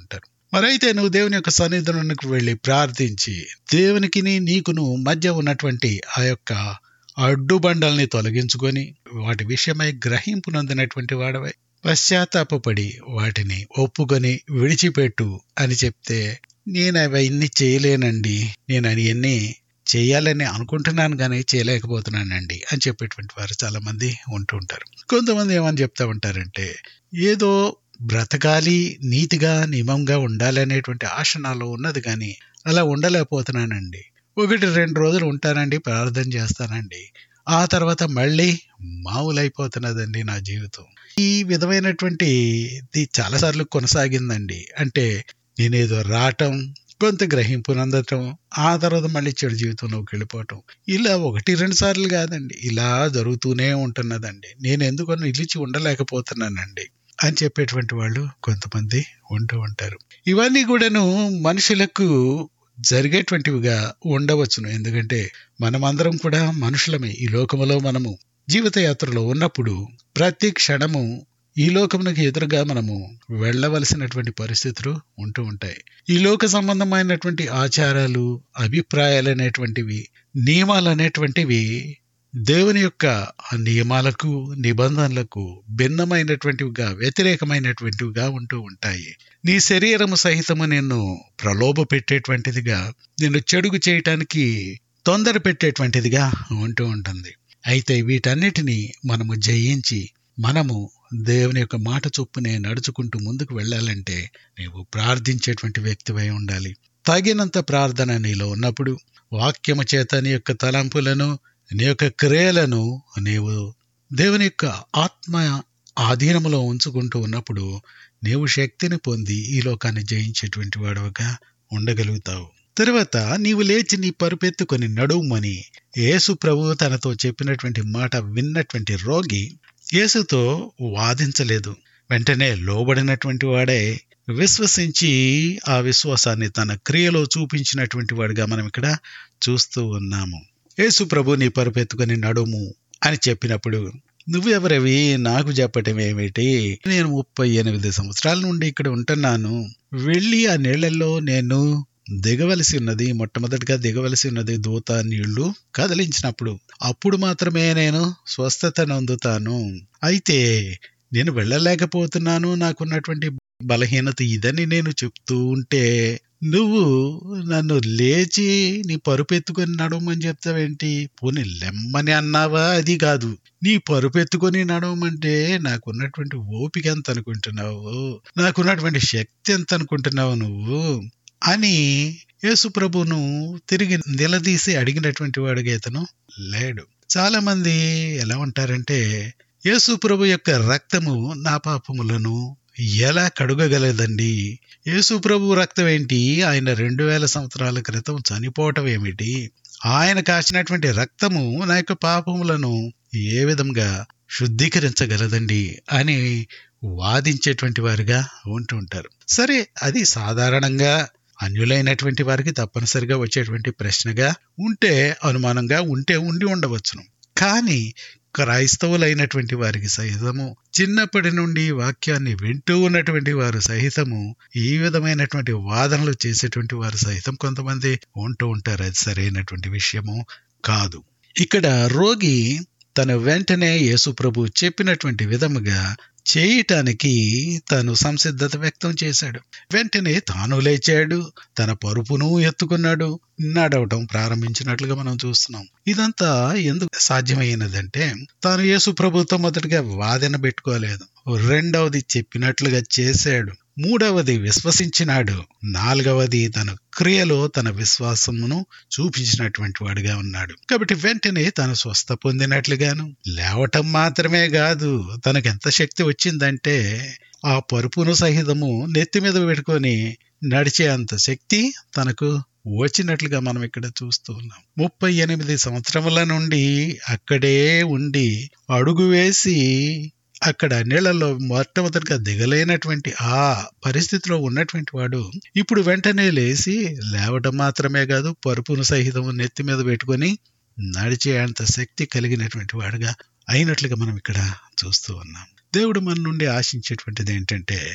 A: మరైతే నువ్వు దేవుని యొక్క సన్నిధానానికి వెళ్ళి ప్రార్థించి దేవునికి నీకును మధ్య ఉన్నటువంటి ఆ యొక్క అడ్డుబండల్ని తొలగించుకొని వాటి విషయమై గ్రహింపు నొందినటువంటి వాడవై పశ్చాత్తాపడి వాటిని ఒప్పుకొని విడిచిపెట్టు అని చెప్తే నేను అవన్నీ చేయలేనండి నేను అవన్నీ చేయాలని అనుకుంటున్నాను కానీ చేయలేకపోతున్నానండి అని చెప్పేటువంటి వారు చాలా మంది ఉంటూ ఉంటారు కొంతమంది ఏమని చెప్తా ఉంటారంటే ఏదో బ్రతకాలి నీతిగా నియమంగా ఉండాలనేటువంటి ఆశ నాలో ఉన్నది కానీ అలా ఉండలేకపోతున్నానండి ఒకటి రెండు రోజులు ఉంటానండి ప్రార్థన చేస్తానండి ఆ తర్వాత మళ్ళీ మామూలైపోతున్నదండి నా జీవితం ఈ విధమైనటువంటి ఇది చాలాసార్లు కొనసాగిందండి అంటే నేనేదో రావటం కొంత గ్రహింపు నందటం ఆ తర్వాత మళ్ళీ చెడు జీవితంలోకి వెళ్ళిపోవటం ఇలా ఒకటి రెండు సార్లు కాదండి ఇలా జరుగుతూనే ఉంటున్నదండి నేను ఎందుకు నిలిచి ఉండలేకపోతున్నానండి అని చెప్పేటువంటి వాళ్ళు కొంతమంది ఉంటూ ఉంటారు ఇవన్నీ కూడాను మనుషులకు జరిగేటువంటివిగా ఉండవచ్చును ఎందుకంటే మనమందరం కూడా మనుషులమే ఈ లోకములో మనము జీవితయాత్రలో ఉన్నప్పుడు ప్రతి క్షణము ఈ లోకమునకు ఎదురుగా మనము వెళ్ళవలసినటువంటి పరిస్థితులు ఉంటూ ఉంటాయి ఈ లోక సంబంధమైనటువంటి ఆచారాలు అభిప్రాయాలు అనేటువంటివి నియమాలు అనేటువంటివి దేవుని యొక్క నియమాలకు నిబంధనలకు భిన్నమైనటువంటివిగా వ్యతిరేకమైనటువంటివిగా ఉంటూ ఉంటాయి నీ శరీరము సహితము నిన్ను ప్రలోభ పెట్టేటువంటిదిగా నిన్ను చెడుగు చేయటానికి తొందర పెట్టేటువంటిదిగా ఉంటూ ఉంటుంది అయితే వీటన్నిటినీ మనము జయించి మనము దేవుని యొక్క మాట చొప్పునే నడుచుకుంటూ ముందుకు వెళ్ళాలంటే నీవు ప్రార్థించేటువంటి వ్యక్తివై ఉండాలి తగినంత ప్రార్థన నీలో ఉన్నప్పుడు వాక్యము చేత నీ యొక్క తలంపులను నీ యొక్క క్రియలను నీవు దేవుని యొక్క ఆత్మ ఆధీనములో ఉంచుకుంటూ ఉన్నప్పుడు నీవు శక్తిని పొంది ఈ లోకాన్ని జయించేటువంటి వాడుగా ఉండగలుగుతావు తరువాత నీవు లేచి నీ పరుపెత్తుకొని నడుమని యేసు ప్రభు తనతో చెప్పినటువంటి మాట విన్నటువంటి రోగి యేసుతో వాదించలేదు వెంటనే లోబడినటువంటి వాడే విశ్వసించి ఆ విశ్వాసాన్ని తన క్రియలో చూపించినటువంటి వాడిగా మనం ఇక్కడ చూస్తూ ఉన్నాము యేసు ప్రభు నీ పరుపెత్తుకొని నడుము అని చెప్పినప్పుడు నువ్వెవరవి నాకు చెప్పటం ఏమిటి నేను ముప్పై ఎనిమిది సంవత్సరాల నుండి ఇక్కడ ఉంటున్నాను వెళ్ళి ఆ నీళ్లలో నేను దిగవలసి ఉన్నది మొట్టమొదటిగా దిగవలసి ఉన్నది దూత నీళ్లు కదిలించినప్పుడు అప్పుడు మాత్రమే నేను స్వస్థత నొందుతాను అయితే నేను వెళ్ళలేకపోతున్నాను నాకున్నటువంటి బలహీనత ఇదని నేను చెప్తూ ఉంటే నువ్వు నన్ను లేచి నీ పరుపెత్తుకొని నడవమని చెప్తావేంటి పోనీ లెమ్మని అన్నావా అది కాదు నీ పరుపెత్తుకొని నడవమంటే నాకున్నటువంటి ఓపిక ఎంత అనుకుంటున్నావు నాకున్నటువంటి శక్తి ఎంత అనుకుంటున్నావు నువ్వు అని యేసు ప్రభును తిరిగి నిలదీసి అడిగినటువంటి వాడిగా ఇతను లేడు చాలా మంది ఎలా ఉంటారంటే యేసు ప్రభు యొక్క రక్తము నా పాపములను ఎలా కడుగగలదండి యేసు ప్రభు రక్తం ఏంటి ఆయన రెండు వేల సంవత్సరాల క్రితం చనిపోవటం ఏమిటి ఆయన కాచినటువంటి రక్తము నా యొక్క పాపములను ఏ విధంగా శుద్ధీకరించగలదండి అని వాదించేటువంటి వారిగా ఉంటూ ఉంటారు సరే అది సాధారణంగా అన్యులైనటువంటి వారికి తప్పనిసరిగా వచ్చేటువంటి ప్రశ్నగా ఉంటే అనుమానంగా ఉంటే ఉండి ఉండవచ్చును కానీ క్రైస్తవులైనటువంటి వారికి సహితము చిన్నప్పటి నుండి వాక్యాన్ని వింటూ ఉన్నటువంటి వారు సహితము ఈ విధమైనటువంటి వాదనలు చేసేటువంటి వారు సహితం కొంతమంది ఉంటూ ఉంటారు అది సరైనటువంటి విషయము కాదు ఇక్కడ రోగి తను వెంటనే యేసు ప్రభు చెప్పినటువంటి విధముగా చేయటానికి తను సంసిద్ధత వ్యక్తం చేశాడు వెంటనే తాను లేచాడు తన పరుపును ఎత్తుకున్నాడు నడవటం ప్రారంభించినట్లుగా మనం చూస్తున్నాం ఇదంతా ఎందుకు సాధ్యమైనదంటే తాను యేసు ప్రభుతో మొదటిగా వాదన పెట్టుకోలేదు రెండవది చెప్పినట్లుగా చేశాడు మూడవది విశ్వసించినాడు నాలుగవది తన క్రియలో తన విశ్వాసమును చూపించినటువంటి వాడిగా ఉన్నాడు కాబట్టి వెంటనే తను స్వస్థ పొందినట్లుగాను లేవటం మాత్రమే కాదు తనకు ఎంత శక్తి వచ్చిందంటే ఆ పరుపును సహితము నెత్తి మీద పెట్టుకొని నడిచే అంత శక్తి తనకు వచ్చినట్లుగా మనం ఇక్కడ చూస్తూ ఉన్నాం ముప్పై ఎనిమిది సంవత్సరముల నుండి అక్కడే ఉండి అడుగు వేసి అక్కడ నీళ్లలో మొట్టమొదటిగా దిగలేనటువంటి ఆ పరిస్థితిలో ఉన్నటువంటి వాడు ఇప్పుడు వెంటనే లేచి లేవటం మాత్రమే కాదు పరుపును సహితం నెత్తి మీద పెట్టుకొని నడిచే అంత శక్తి కలిగినటువంటి వాడుగా అయినట్లుగా మనం ఇక్కడ చూస్తూ ఉన్నాం దేవుడు మన నుండి ఆశించేటువంటిది ఏంటంటే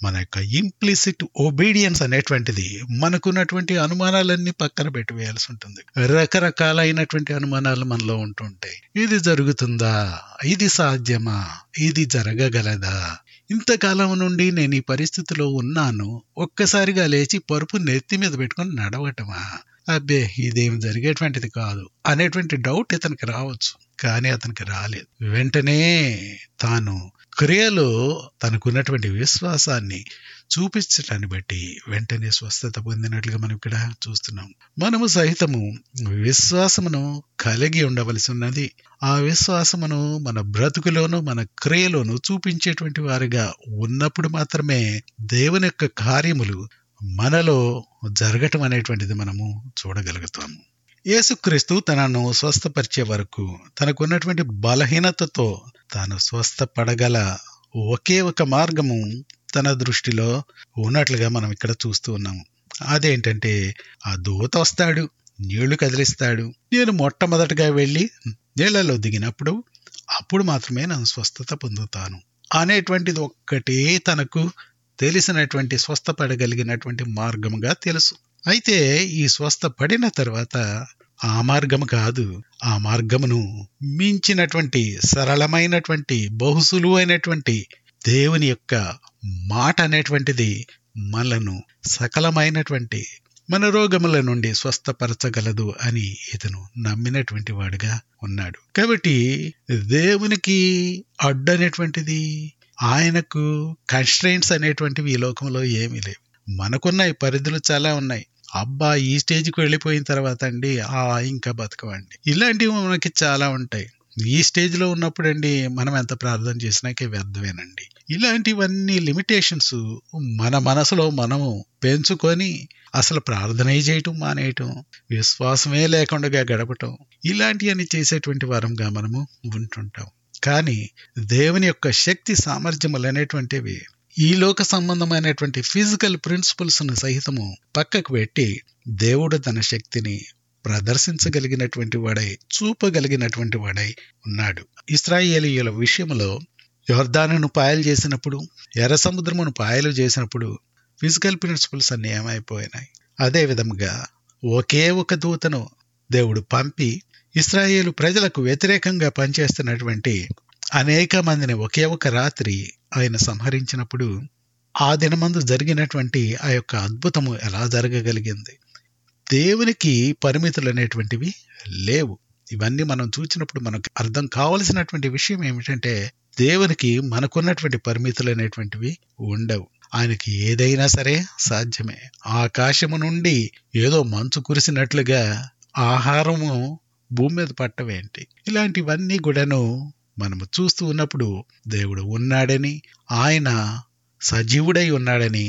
A: మన యొక్క ఇంప్లిసిట్ ఒబీడియన్స్ అనేటువంటిది మనకున్నటువంటి అనుమానాలన్నీ పక్కన పెట్టివేయాల్సి ఉంటుంది రకరకాలైనటువంటి అనుమానాలు మనలో ఉంటుంటాయి ఇది జరుగుతుందా ఇది సాధ్యమా ఇది జరగగలదా ఇంతకాలం నుండి నేను ఈ పరిస్థితిలో ఉన్నాను ఒక్కసారిగా లేచి పరుపు నెత్తి మీద పెట్టుకొని నడవటమా అబ్బే ఇదేం జరిగేటువంటిది కాదు అనేటువంటి డౌట్ ఇతనికి రావచ్చు కానీ అతనికి రాలేదు వెంటనే తాను క్రియలో తనకున్నటువంటి విశ్వాసాన్ని చూపించటాన్ని బట్టి వెంటనే స్వస్థత పొందినట్లుగా మనం ఇక్కడ చూస్తున్నాం మనము సహితము విశ్వాసమును కలిగి ఉండవలసి ఉన్నది ఆ విశ్వాసమును మన బ్రతుకులోను మన క్రియలోను చూపించేటువంటి వారిగా ఉన్నప్పుడు మాత్రమే దేవుని యొక్క కార్యములు మనలో జరగటం అనేటువంటిది మనము చూడగలుగుతాము యేసుక్రీస్తు తనను స్వస్థపరిచే వరకు తనకున్నటువంటి బలహీనతతో తాను స్వస్థపడగల ఒకే ఒక మార్గము తన దృష్టిలో ఉన్నట్లుగా మనం ఇక్కడ చూస్తూ ఉన్నాము అదేంటంటే ఆ దూత వస్తాడు నీళ్లు కదిలిస్తాడు నేను మొట్టమొదటిగా వెళ్ళి నీళ్లలో దిగినప్పుడు అప్పుడు మాత్రమే నేను స్వస్థత పొందుతాను అనేటువంటిది ఒక్కటే తనకు తెలిసినటువంటి స్వస్థపడగలిగినటువంటి మార్గముగా తెలుసు అయితే ఈ స్వస్థ పడిన తర్వాత ఆ మార్గము కాదు ఆ మార్గమును మించినటువంటి సరళమైనటువంటి బహుసులువైనటువంటి దేవుని యొక్క మాట అనేటువంటిది మనను సకలమైనటువంటి మన రోగముల నుండి స్వస్థపరచగలదు అని ఇతను నమ్మినటువంటి వాడుగా ఉన్నాడు కాబట్టి దేవునికి అడ్డు అనేటువంటిది ఆయనకు కన్స్ట్రైంట్స్ అనేటువంటివి ఈ లోకంలో ఏమీ లేవు మనకున్నాయి పరిధులు చాలా ఉన్నాయి అబ్బా ఈ స్టేజ్కి వెళ్ళిపోయిన తర్వాత అండి ఆ ఇంకా బతకవండి ఇలాంటివి మనకి చాలా ఉంటాయి ఈ స్టేజ్లో ఉన్నప్పుడు అండి మనం ఎంత ప్రార్థన చేసినాకే వ్యర్థమేనండి ఇలాంటివన్నీ లిమిటేషన్స్ మన మనసులో మనము పెంచుకొని అసలు ప్రార్థనే చేయటం మానేయటం విశ్వాసమే లేకుండా గడపటం ఇలాంటివన్నీ చేసేటువంటి వారంగా మనము ఉంటుంటాం కానీ దేవుని యొక్క శక్తి సామర్థ్యములు అనేటువంటివి ఈ లోక సంబంధమైనటువంటి ఫిజికల్ ప్రిన్సిపల్స్ ను సహితము పక్కకు పెట్టి దేవుడు తన శక్తిని ప్రదర్శించగలిగినటువంటి వాడై చూపగలిగినటువంటి వాడై ఉన్నాడు ఇస్రాయేలీయుల విషయంలో యోర్దానును పాయలు చేసినప్పుడు ఎర్ర సముద్రమును పాయలు చేసినప్పుడు ఫిజికల్ ప్రిన్సిపల్స్ అన్ని ఏమైపోయినాయి అదే విధముగా ఒకే ఒక దూతను దేవుడు పంపి ఇస్రాయేలు ప్రజలకు వ్యతిరేకంగా పనిచేస్తున్నటువంటి అనేక మందిని ఒకే ఒక రాత్రి ఆయన సంహరించినప్పుడు ఆ దినమందు జరిగినటువంటి ఆ యొక్క అద్భుతము ఎలా జరగగలిగింది దేవునికి పరిమితులు అనేటువంటివి లేవు ఇవన్నీ మనం చూసినప్పుడు మనకు అర్థం కావలసినటువంటి విషయం ఏమిటంటే దేవునికి మనకున్నటువంటి పరిమితులు అనేటువంటివి ఉండవు ఆయనకి ఏదైనా సరే సాధ్యమే ఆకాశము నుండి ఏదో మంచు కురిసినట్లుగా ఆహారము భూమి మీద పట్టవేంటి ఇలాంటివన్నీ కూడాను మనము చూస్తూ ఉన్నప్పుడు దేవుడు ఉన్నాడని ఆయన సజీవుడై ఉన్నాడని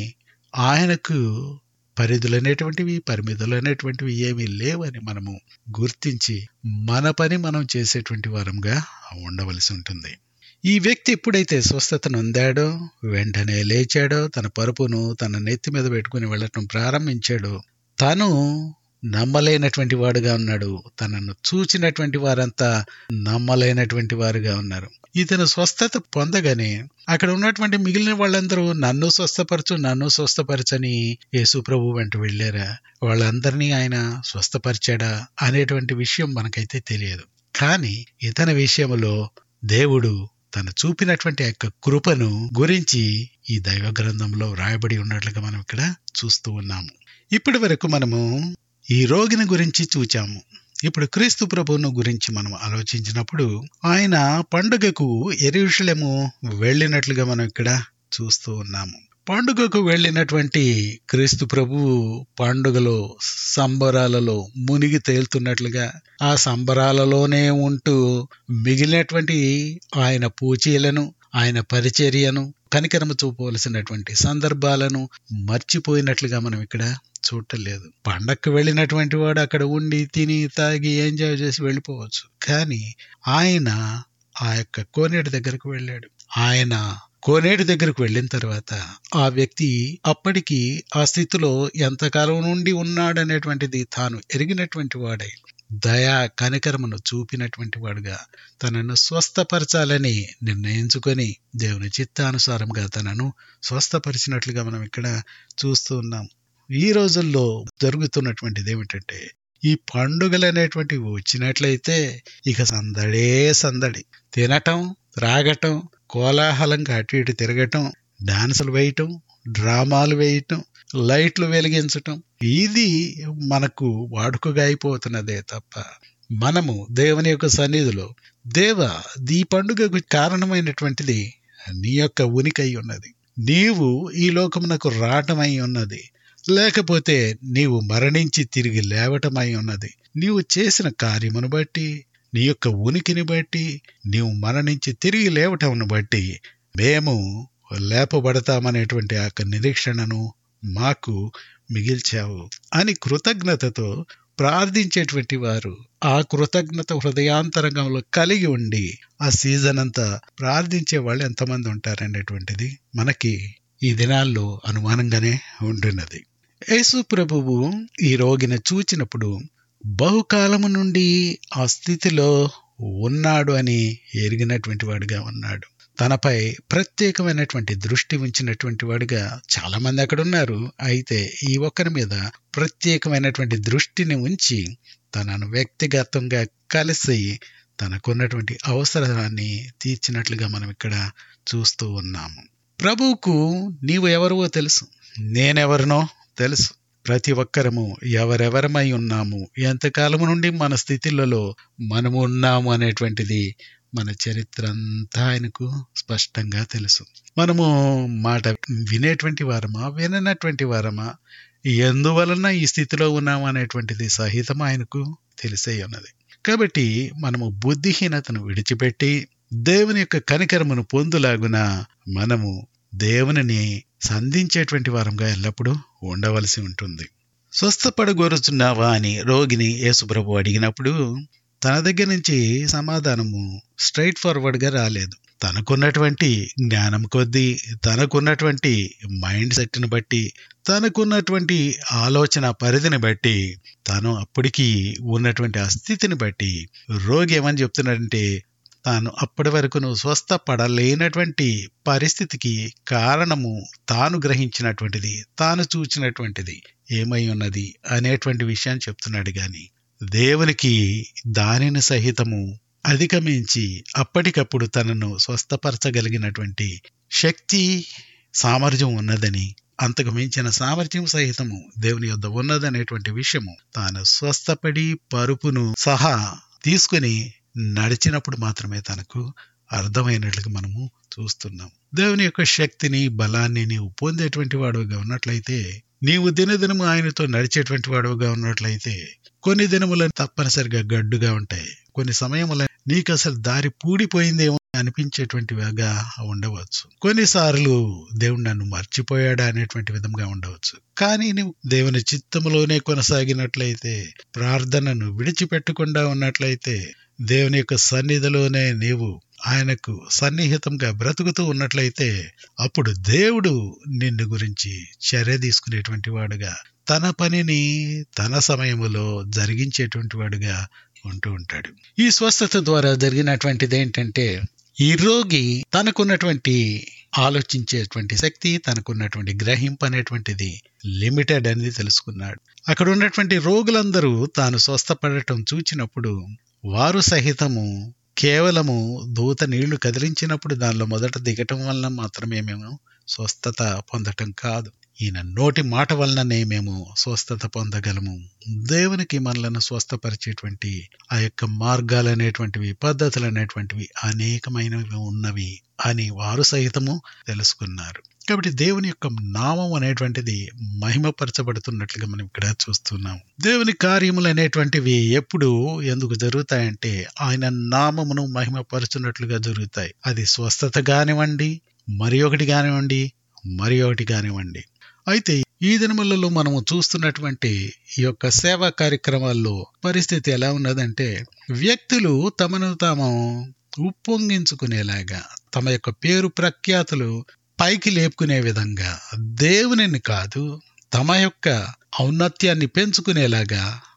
A: ఆయనకు పరిధులు అనేటువంటివి పరిమితులు అనేటువంటివి ఏమీ లేవని మనము గుర్తించి మన పని మనం చేసేటువంటి వారంగా ఉండవలసి ఉంటుంది ఈ వ్యక్తి ఎప్పుడైతే స్వస్థతను అందాడో వెంటనే లేచాడో తన పరుపును తన నెత్తి మీద పెట్టుకుని వెళ్ళటం ప్రారంభించాడో తను నమ్మలేనటువంటి వాడుగా ఉన్నాడు తనను చూచినటువంటి వారంతా నమ్మలేనటువంటి వారుగా ఉన్నారు ఇతను స్వస్థత పొందగానే అక్కడ ఉన్నటువంటి మిగిలిన వాళ్ళందరూ నన్ను స్వస్థపరచు నన్ను స్వస్థపరచని యేసు ప్రభు వెంట వెళ్ళారా వాళ్ళందరినీ ఆయన స్వస్థపరిచాడా అనేటువంటి విషయం మనకైతే తెలియదు కానీ ఇతని విషయంలో దేవుడు తను చూపినటువంటి యొక్క కృపను గురించి ఈ దైవ గ్రంథంలో వ్రాయబడి ఉన్నట్లుగా మనం ఇక్కడ చూస్తూ ఉన్నాము ఇప్పటి వరకు మనము ఈ రోగిని గురించి చూచాము ఇప్పుడు క్రీస్తు ప్రభువును గురించి మనం ఆలోచించినప్పుడు ఆయన పండుగకు ఎరుషులము వెళ్ళినట్లుగా మనం ఇక్కడ చూస్తూ ఉన్నాము పండుగకు వెళ్ళినటువంటి క్రీస్తు ప్రభువు పండుగలో సంబరాలలో మునిగి తేలుతున్నట్లుగా ఆ సంబరాలలోనే ఉంటూ మిగిలినటువంటి ఆయన పూచీలను ఆయన పరిచర్యను కనికరము చూపవలసినటువంటి సందర్భాలను మర్చిపోయినట్లుగా మనం ఇక్కడ చూడలేదు పండక్కి వెళ్ళినటువంటి వాడు అక్కడ ఉండి తిని తాగి ఎంజాయ్ చేసి వెళ్ళిపోవచ్చు కానీ ఆయన ఆ యొక్క కోనేటి దగ్గరకు వెళ్ళాడు ఆయన కోనేటి దగ్గరకు వెళ్ళిన తర్వాత ఆ వ్యక్తి అప్పటికి ఆ స్థితిలో ఎంతకాలం నుండి ఉన్నాడనేటువంటిది తాను ఎరిగినటువంటి వాడై దయా కనికరమును చూపినటువంటి వాడుగా తనను స్వస్థపరచాలని నిర్ణయించుకొని దేవుని చిత్తానుసారంగా తనను స్వస్థపరిచినట్లుగా మనం ఇక్కడ చూస్తూ ఉన్నాం ఈ రోజుల్లో జరుగుతున్నటువంటిది ఏమిటంటే ఈ పండుగలు అనేటువంటివి వచ్చినట్లయితే ఇక సందడే సందడి తినటం త్రాగటం కోలాహలంగా అటు ఇటు తిరగటం డాన్సులు వేయటం డ్రామాలు వేయటం లైట్లు వెలిగించటం ఇది మనకు వాడుకగా అయిపోతున్నదే తప్ప మనము దేవుని యొక్క సన్నిధిలో దేవ ఈ పండుగకు కారణమైనటువంటిది నీ యొక్క ఉనికి అయి ఉన్నది నీవు ఈ లోకమునకు రావటమై ఉన్నది లేకపోతే నీవు మరణించి తిరిగి లేవటమై ఉన్నది నీవు చేసిన కార్యమును బట్టి నీ యొక్క ఉనికిని బట్టి నీవు మరణించి తిరిగి లేవటమును బట్టి మేము లేపబడతామనేటువంటి ఆ యొక్క నిరీక్షణను మాకు మిగిల్చావు అని కృతజ్ఞతతో ప్రార్థించేటువంటి వారు ఆ కృతజ్ఞత హృదయాంతరంగంలో కలిగి ఉండి ఆ సీజన్ అంతా ప్రార్థించే వాళ్ళు ఎంతమంది ఉంటారనేటువంటిది మనకి ఈ దినాల్లో అనుమానంగానే ఉంటున్నది యేసు ప్రభువు ఈ రోగిని చూచినప్పుడు బహుకాలము నుండి ఆ స్థితిలో ఉన్నాడు అని ఎరిగినటువంటి వాడుగా ఉన్నాడు తనపై ప్రత్యేకమైనటువంటి దృష్టి ఉంచినటువంటి వాడుగా చాలా మంది అక్కడ ఉన్నారు అయితే ఈ ఒక్కరి మీద ప్రత్యేకమైనటువంటి దృష్టిని ఉంచి తనను వ్యక్తిగతంగా కలిసి తనకున్నటువంటి అవసరాన్ని తీర్చినట్లుగా మనం ఇక్కడ చూస్తూ ఉన్నాము ప్రభువుకు నీవు ఎవరివో తెలుసు నేనెవరినో తెలుసు ప్రతి ఒక్కరము ఎవరెవరమై ఉన్నాము ఎంతకాలము నుండి మన స్థితిలలో మనము ఉన్నాము అనేటువంటిది మన చరిత్ర అంతా ఆయనకు స్పష్టంగా తెలుసు మనము మాట వినేటువంటి వారమా విననటువంటి వారమా ఎందువలన ఈ స్థితిలో ఉన్నాము అనేటువంటిది సహితం ఆయనకు తెలిసే ఉన్నది కాబట్టి మనము బుద్ధిహీనతను విడిచిపెట్టి దేవుని యొక్క కనికరమును పొందులాగున మనము దేవునిని సంధించేటువంటి వారంగా ఎల్లప్పుడూ ఉండవలసి ఉంటుంది స్వస్థపడగోరుచున్నావా అని రోగిని యేసుప్రభు అడిగినప్పుడు తన దగ్గర నుంచి సమాధానము స్ట్రైట్ ఫార్వర్డ్గా రాలేదు తనకున్నటువంటి జ్ఞానం కొద్దీ తనకున్నటువంటి మైండ్ సెట్ని బట్టి తనకున్నటువంటి ఆలోచన పరిధిని బట్టి తను అప్పటికి ఉన్నటువంటి ఆ స్థితిని బట్టి రోగి ఏమని చెప్తున్నాడంటే తాను అప్పటి వరకు స్వస్థపడలేనటువంటి పరిస్థితికి కారణము తాను గ్రహించినటువంటిది తాను చూచినటువంటిది ఏమై ఉన్నది అనేటువంటి విషయాన్ని చెప్తున్నాడు గాని దేవునికి దానిని సహితము అధిగమించి అప్పటికప్పుడు తనను స్వస్థపరచగలిగినటువంటి శక్తి సామర్థ్యం ఉన్నదని అంతకు మించిన సామర్థ్యం సహితము దేవుని యొద్ద ఉన్నదనేటువంటి విషయము తాను స్వస్థపడి పరుపును సహా తీసుకుని నడిచినప్పుడు మాత్రమే తనకు అర్థమైనట్లుగా మనము చూస్తున్నాం దేవుని యొక్క శక్తిని బలాన్ని నీవు పొందేటువంటి వాడుగా ఉన్నట్లయితే నీవు దినదినము ఆయనతో నడిచేటువంటి వాడుగా ఉన్నట్లయితే కొన్ని దినములు తప్పనిసరిగా గడ్డుగా ఉంటాయి కొన్ని సమయముల నీకు అసలు దారి పూడిపోయిందేమో అనిపించేటువంటివిగా ఉండవచ్చు కొన్నిసార్లు దేవుడు నన్ను మర్చిపోయాడా అనేటువంటి విధంగా ఉండవచ్చు కానీ నువ్వు దేవుని చిత్తములోనే కొనసాగినట్లయితే ప్రార్థనను విడిచిపెట్టకుండా ఉన్నట్లయితే దేవుని యొక్క సన్నిధిలోనే నీవు ఆయనకు సన్నిహితంగా బ్రతుకుతూ ఉన్నట్లయితే అప్పుడు దేవుడు నిన్ను గురించి చర్య తీసుకునేటువంటి వాడుగా తన పనిని తన సమయములో జరిగించేటువంటి వాడుగా ఉంటూ ఉంటాడు ఈ స్వస్థత ద్వారా జరిగినటువంటిది ఏంటంటే ఈ రోగి తనకున్నటువంటి ఆలోచించేటువంటి శక్తి తనకున్నటువంటి గ్రహింపు అనేటువంటిది లిమిటెడ్ అనేది తెలుసుకున్నాడు అక్కడ ఉన్నటువంటి రోగులందరూ తాను స్వస్థపడటం చూచినప్పుడు వారు సహితము కేవలము దూత నీళ్లు కదిలించినప్పుడు దానిలో మొదట దిగటం వలన మాత్రమే మేము స్వస్థత పొందటం కాదు ఈయన నోటి మాట వలననే మేము స్వస్థత పొందగలము దేవునికి మనలను స్వస్థపరిచేటువంటి ఆ యొక్క మార్గాలు అనేటువంటివి పద్ధతులు అనేటువంటివి అనేకమైనవి ఉన్నవి అని వారు సహితము తెలుసుకున్నారు కాబట్టి దేవుని యొక్క నామం అనేటువంటిది మహిమపరచబడుతున్నట్లుగా మనం ఇక్కడ చూస్తున్నాం దేవుని కార్యములు అనేటువంటివి ఎప్పుడు ఎందుకు జరుగుతాయంటే ఆయన నామమును మహిమపరచున్నట్లుగా జరుగుతాయి అది స్వస్థత కానివ్వండి మరి ఒకటి కానివ్వండి మరి ఒకటి కానివ్వండి అయితే ఈ దినములలో మనము చూస్తున్నటువంటి ఈ యొక్క సేవా కార్యక్రమాల్లో పరిస్థితి ఎలా ఉన్నదంటే వ్యక్తులు తమను తాము ఉప్పొంగించుకునేలాగా తమ యొక్క పేరు ప్రఖ్యాతులు పైకి లేపుకునే విధంగా దేవునిని కాదు తమ యొక్క ఔన్నత్యాన్ని పెంచుకునేలాగా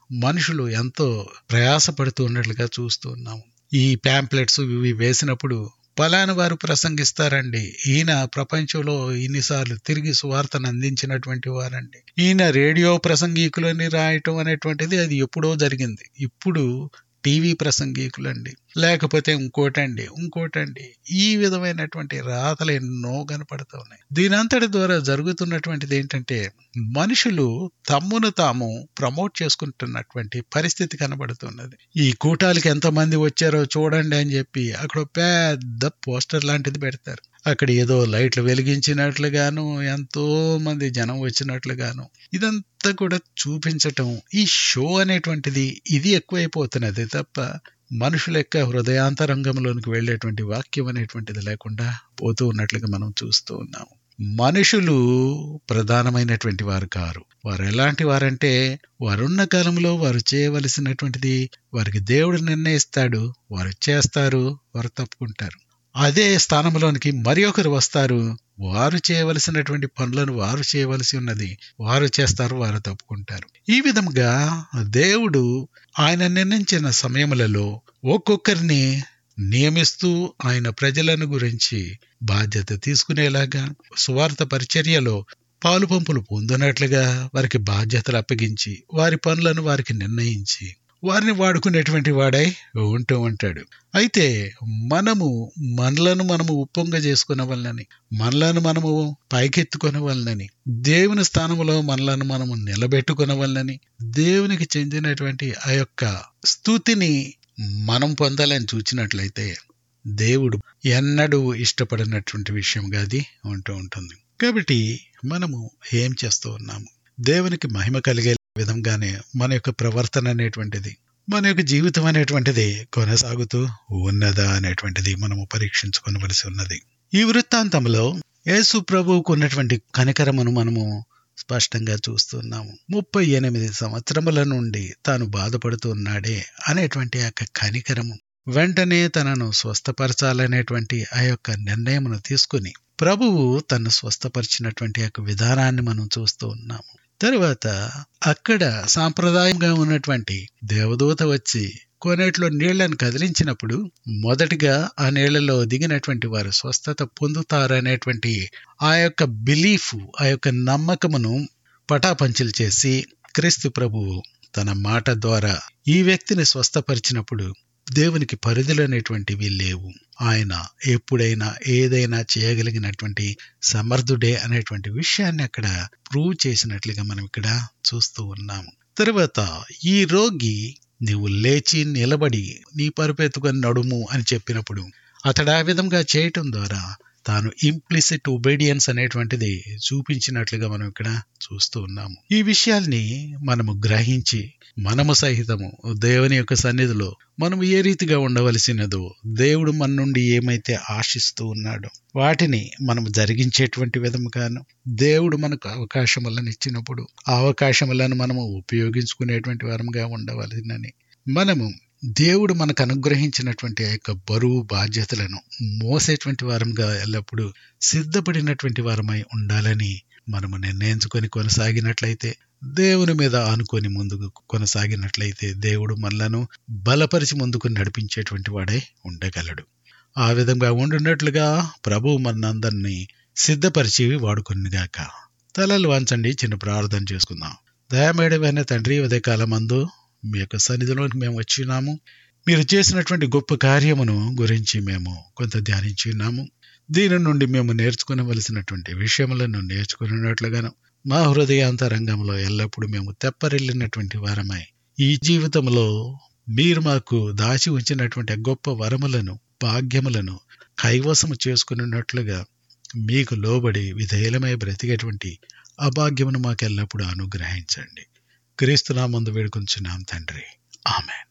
A: మనుషులు ఎంతో ప్రయాసపడుతూ ఉన్నట్లుగా చూస్తూ ఉన్నాము ఈ ప్యాంప్లెట్స్ ఇవి వేసినప్పుడు పలాని వారు ప్రసంగిస్తారండి ఈయన ప్రపంచంలో ఇన్నిసార్లు తిరిగి సువార్తను అందించినటువంటి వారండి ఈయన రేడియో ప్రసంగికులని రాయటం అనేటువంటిది అది ఎప్పుడో జరిగింది ఇప్పుడు టీవీ ప్రసంగికులండి లేకపోతే ఇంకోటండి ఇంకోటండి ఈ విధమైనటువంటి రాతలు ఎన్నో కనపడుతూ ఉన్నాయి దీనంతటి ద్వారా జరుగుతున్నటువంటిది ఏంటంటే మనుషులు తమ్మును తాము ప్రమోట్ చేసుకుంటున్నటువంటి పరిస్థితి కనబడుతున్నది ఈ కూటాలకి ఎంతమంది వచ్చారో చూడండి అని చెప్పి అక్కడ పెద్ద పోస్టర్ లాంటిది పెడతారు అక్కడ ఏదో లైట్లు వెలిగించినట్లుగాను ఎంతో మంది జనం వచ్చినట్లుగాను ఇదంతా కూడా చూపించటం ఈ షో అనేటువంటిది ఇది ఎక్కువైపోతున్నది తప్ప మనుషుల యొక్క హృదయాంతరంగంలోనికి వెళ్ళేటువంటి వాక్యం అనేటువంటిది లేకుండా పోతూ ఉన్నట్లుగా మనం చూస్తూ ఉన్నాము మనుషులు ప్రధానమైనటువంటి వారు కారు వారు ఎలాంటి వారంటే వారున్న కాలంలో వారు చేయవలసినటువంటిది వారికి దేవుడు నిర్ణయిస్తాడు వారు చేస్తారు వారు తప్పుకుంటారు అదే స్థానంలోనికి మరి ఒకరు వస్తారు వారు చేయవలసినటువంటి పనులను వారు చేయవలసి ఉన్నది వారు చేస్తారు వారు తప్పుకుంటారు ఈ విధంగా దేవుడు ఆయన నిర్ణయించిన సమయములలో ఒక్కొక్కరిని నియమిస్తూ ఆయన ప్రజలను గురించి బాధ్యత తీసుకునేలాగా సువార్త పరిచర్యలో పాలు పంపులు పొందినట్లుగా వారికి బాధ్యతలు అప్పగించి వారి పనులను వారికి నిర్ణయించి వారిని వాడుకునేటువంటి వాడై ఉంటూ ఉంటాడు అయితే మనము మనలను మనము ఉప్పొంగ చేసుకున్న వలనని మనలను మనము పైకెత్తుకునే వలనని దేవుని స్థానంలో మనలను మనము నిలబెట్టుకున్న వలనని దేవునికి చెందినటువంటి ఆ యొక్క స్థుతిని మనం పొందాలని చూచినట్లయితే దేవుడు ఎన్నడూ ఇష్టపడినటువంటి విషయంగా అది ఉంటూ ఉంటుంది కాబట్టి మనము ఏం చేస్తూ ఉన్నాము దేవునికి మహిమ కలిగే విధంగానే మన యొక్క ప్రవర్తన అనేటువంటిది మన యొక్క జీవితం అనేటువంటిది కొనసాగుతూ ఉన్నదా అనేటువంటిది మనము పరీక్షించుకోవలసి ఉన్నది ఈ వృత్తాంతంలో యేసు ప్రభువుకు ఉన్నటువంటి కనికరమును మనము స్పష్టంగా చూస్తున్నాము ముప్పై ఎనిమిది సంవత్సరముల నుండి తాను బాధపడుతూ ఉన్నాడే అనేటువంటి ఆ యొక్క కనికరము వెంటనే తనను స్వస్థపరచాలనేటువంటి ఆ యొక్క నిర్ణయమును తీసుకుని ప్రభువు తను స్వస్థపరిచినటువంటి యొక్క విధానాన్ని మనం చూస్తూ ఉన్నాము తరువాత అక్కడ సాంప్రదాయంగా ఉన్నటువంటి దేవదూత వచ్చి కోనేట్లో నీళ్లను కదిలించినప్పుడు మొదటిగా ఆ నీళ్లలో దిగినటువంటి వారు స్వస్థత పొందుతారనేటువంటి ఆ యొక్క బిలీఫ్ ఆ యొక్క నమ్మకమును పటాపంచలు చేసి క్రీస్తు ప్రభువు తన మాట ద్వారా ఈ వ్యక్తిని స్వస్థపరిచినప్పుడు దేవునికి పరిధులు అనేటువంటివి లేవు ఆయన ఎప్పుడైనా ఏదైనా చేయగలిగినటువంటి సమర్థుడే అనేటువంటి విషయాన్ని అక్కడ ప్రూవ్ చేసినట్లుగా మనం ఇక్కడ చూస్తూ ఉన్నాము తర్వాత ఈ రోగి నీవు లేచి నిలబడి నీ పరుపెత్తుకొని నడుము అని చెప్పినప్పుడు అతడు ఆ విధంగా చేయటం ద్వారా తాను ఇంప్లిసిట్ ఒబీడియన్స్ అనేటువంటిది చూపించినట్లుగా మనం ఇక్కడ చూస్తూ ఉన్నాము ఈ విషయాల్ని మనము గ్రహించి మనము సహితము దేవుని యొక్క సన్నిధిలో మనం ఏ రీతిగా ఉండవలసినదో దేవుడు మన నుండి ఏమైతే ఆశిస్తూ ఉన్నాడో వాటిని మనం జరిగించేటువంటి విధముగాను దేవుడు మనకు అవకాశములను ఇచ్చినప్పుడు ఆ అవకాశములను మనము ఉపయోగించుకునేటువంటి వారంగా ఉండవలసినని మనము దేవుడు మనకు అనుగ్రహించినటువంటి ఆ యొక్క బరువు బాధ్యతలను మోసేటువంటి వారంగా ఎల్లప్పుడూ సిద్ధపడినటువంటి వారమై ఉండాలని మనము నిర్ణయించుకొని కొనసాగినట్లయితే దేవుని మీద ఆనుకొని ముందుకు కొనసాగినట్లయితే దేవుడు మనలను బలపరిచి ముందుకు నడిపించేటువంటి వాడై ఉండగలడు ఆ విధంగా ఉండున్నట్లుగా ప్రభువు మనందరినీ సిద్ధపరిచి వాడుకొనిగాక తలలు వంచండి చిన్న ప్రార్థన చేసుకుందాం దయమేడమైన తండ్రి ఉదయకాలం మందు మీ యొక్క సన్నిధిలోకి మేము వచ్చినాము మీరు చేసినటువంటి గొప్ప కార్యమును గురించి మేము కొంత ధ్యానించి ఉన్నాము దీని నుండి మేము నేర్చుకునవలసినటువంటి విషయములను నేర్చుకున్నట్లుగాను మా హృదయాంతరంగంలో ఎల్లప్పుడూ మేము తెప్పరిల్లినటువంటి వారమై ఈ జీవితంలో మీరు మాకు దాచి ఉంచినటువంటి గొప్ప వరములను భాగ్యములను కైవసము చేసుకున్నట్లుగా మీకు లోబడి విధేయులమై బ్రతికేటువంటి అభాగ్యమును మాకు ఎల్లప్పుడూ అనుగ్రహించండి క్రీస్తునామందు వేడుకొంచున్నాం తండ్రి ఆమె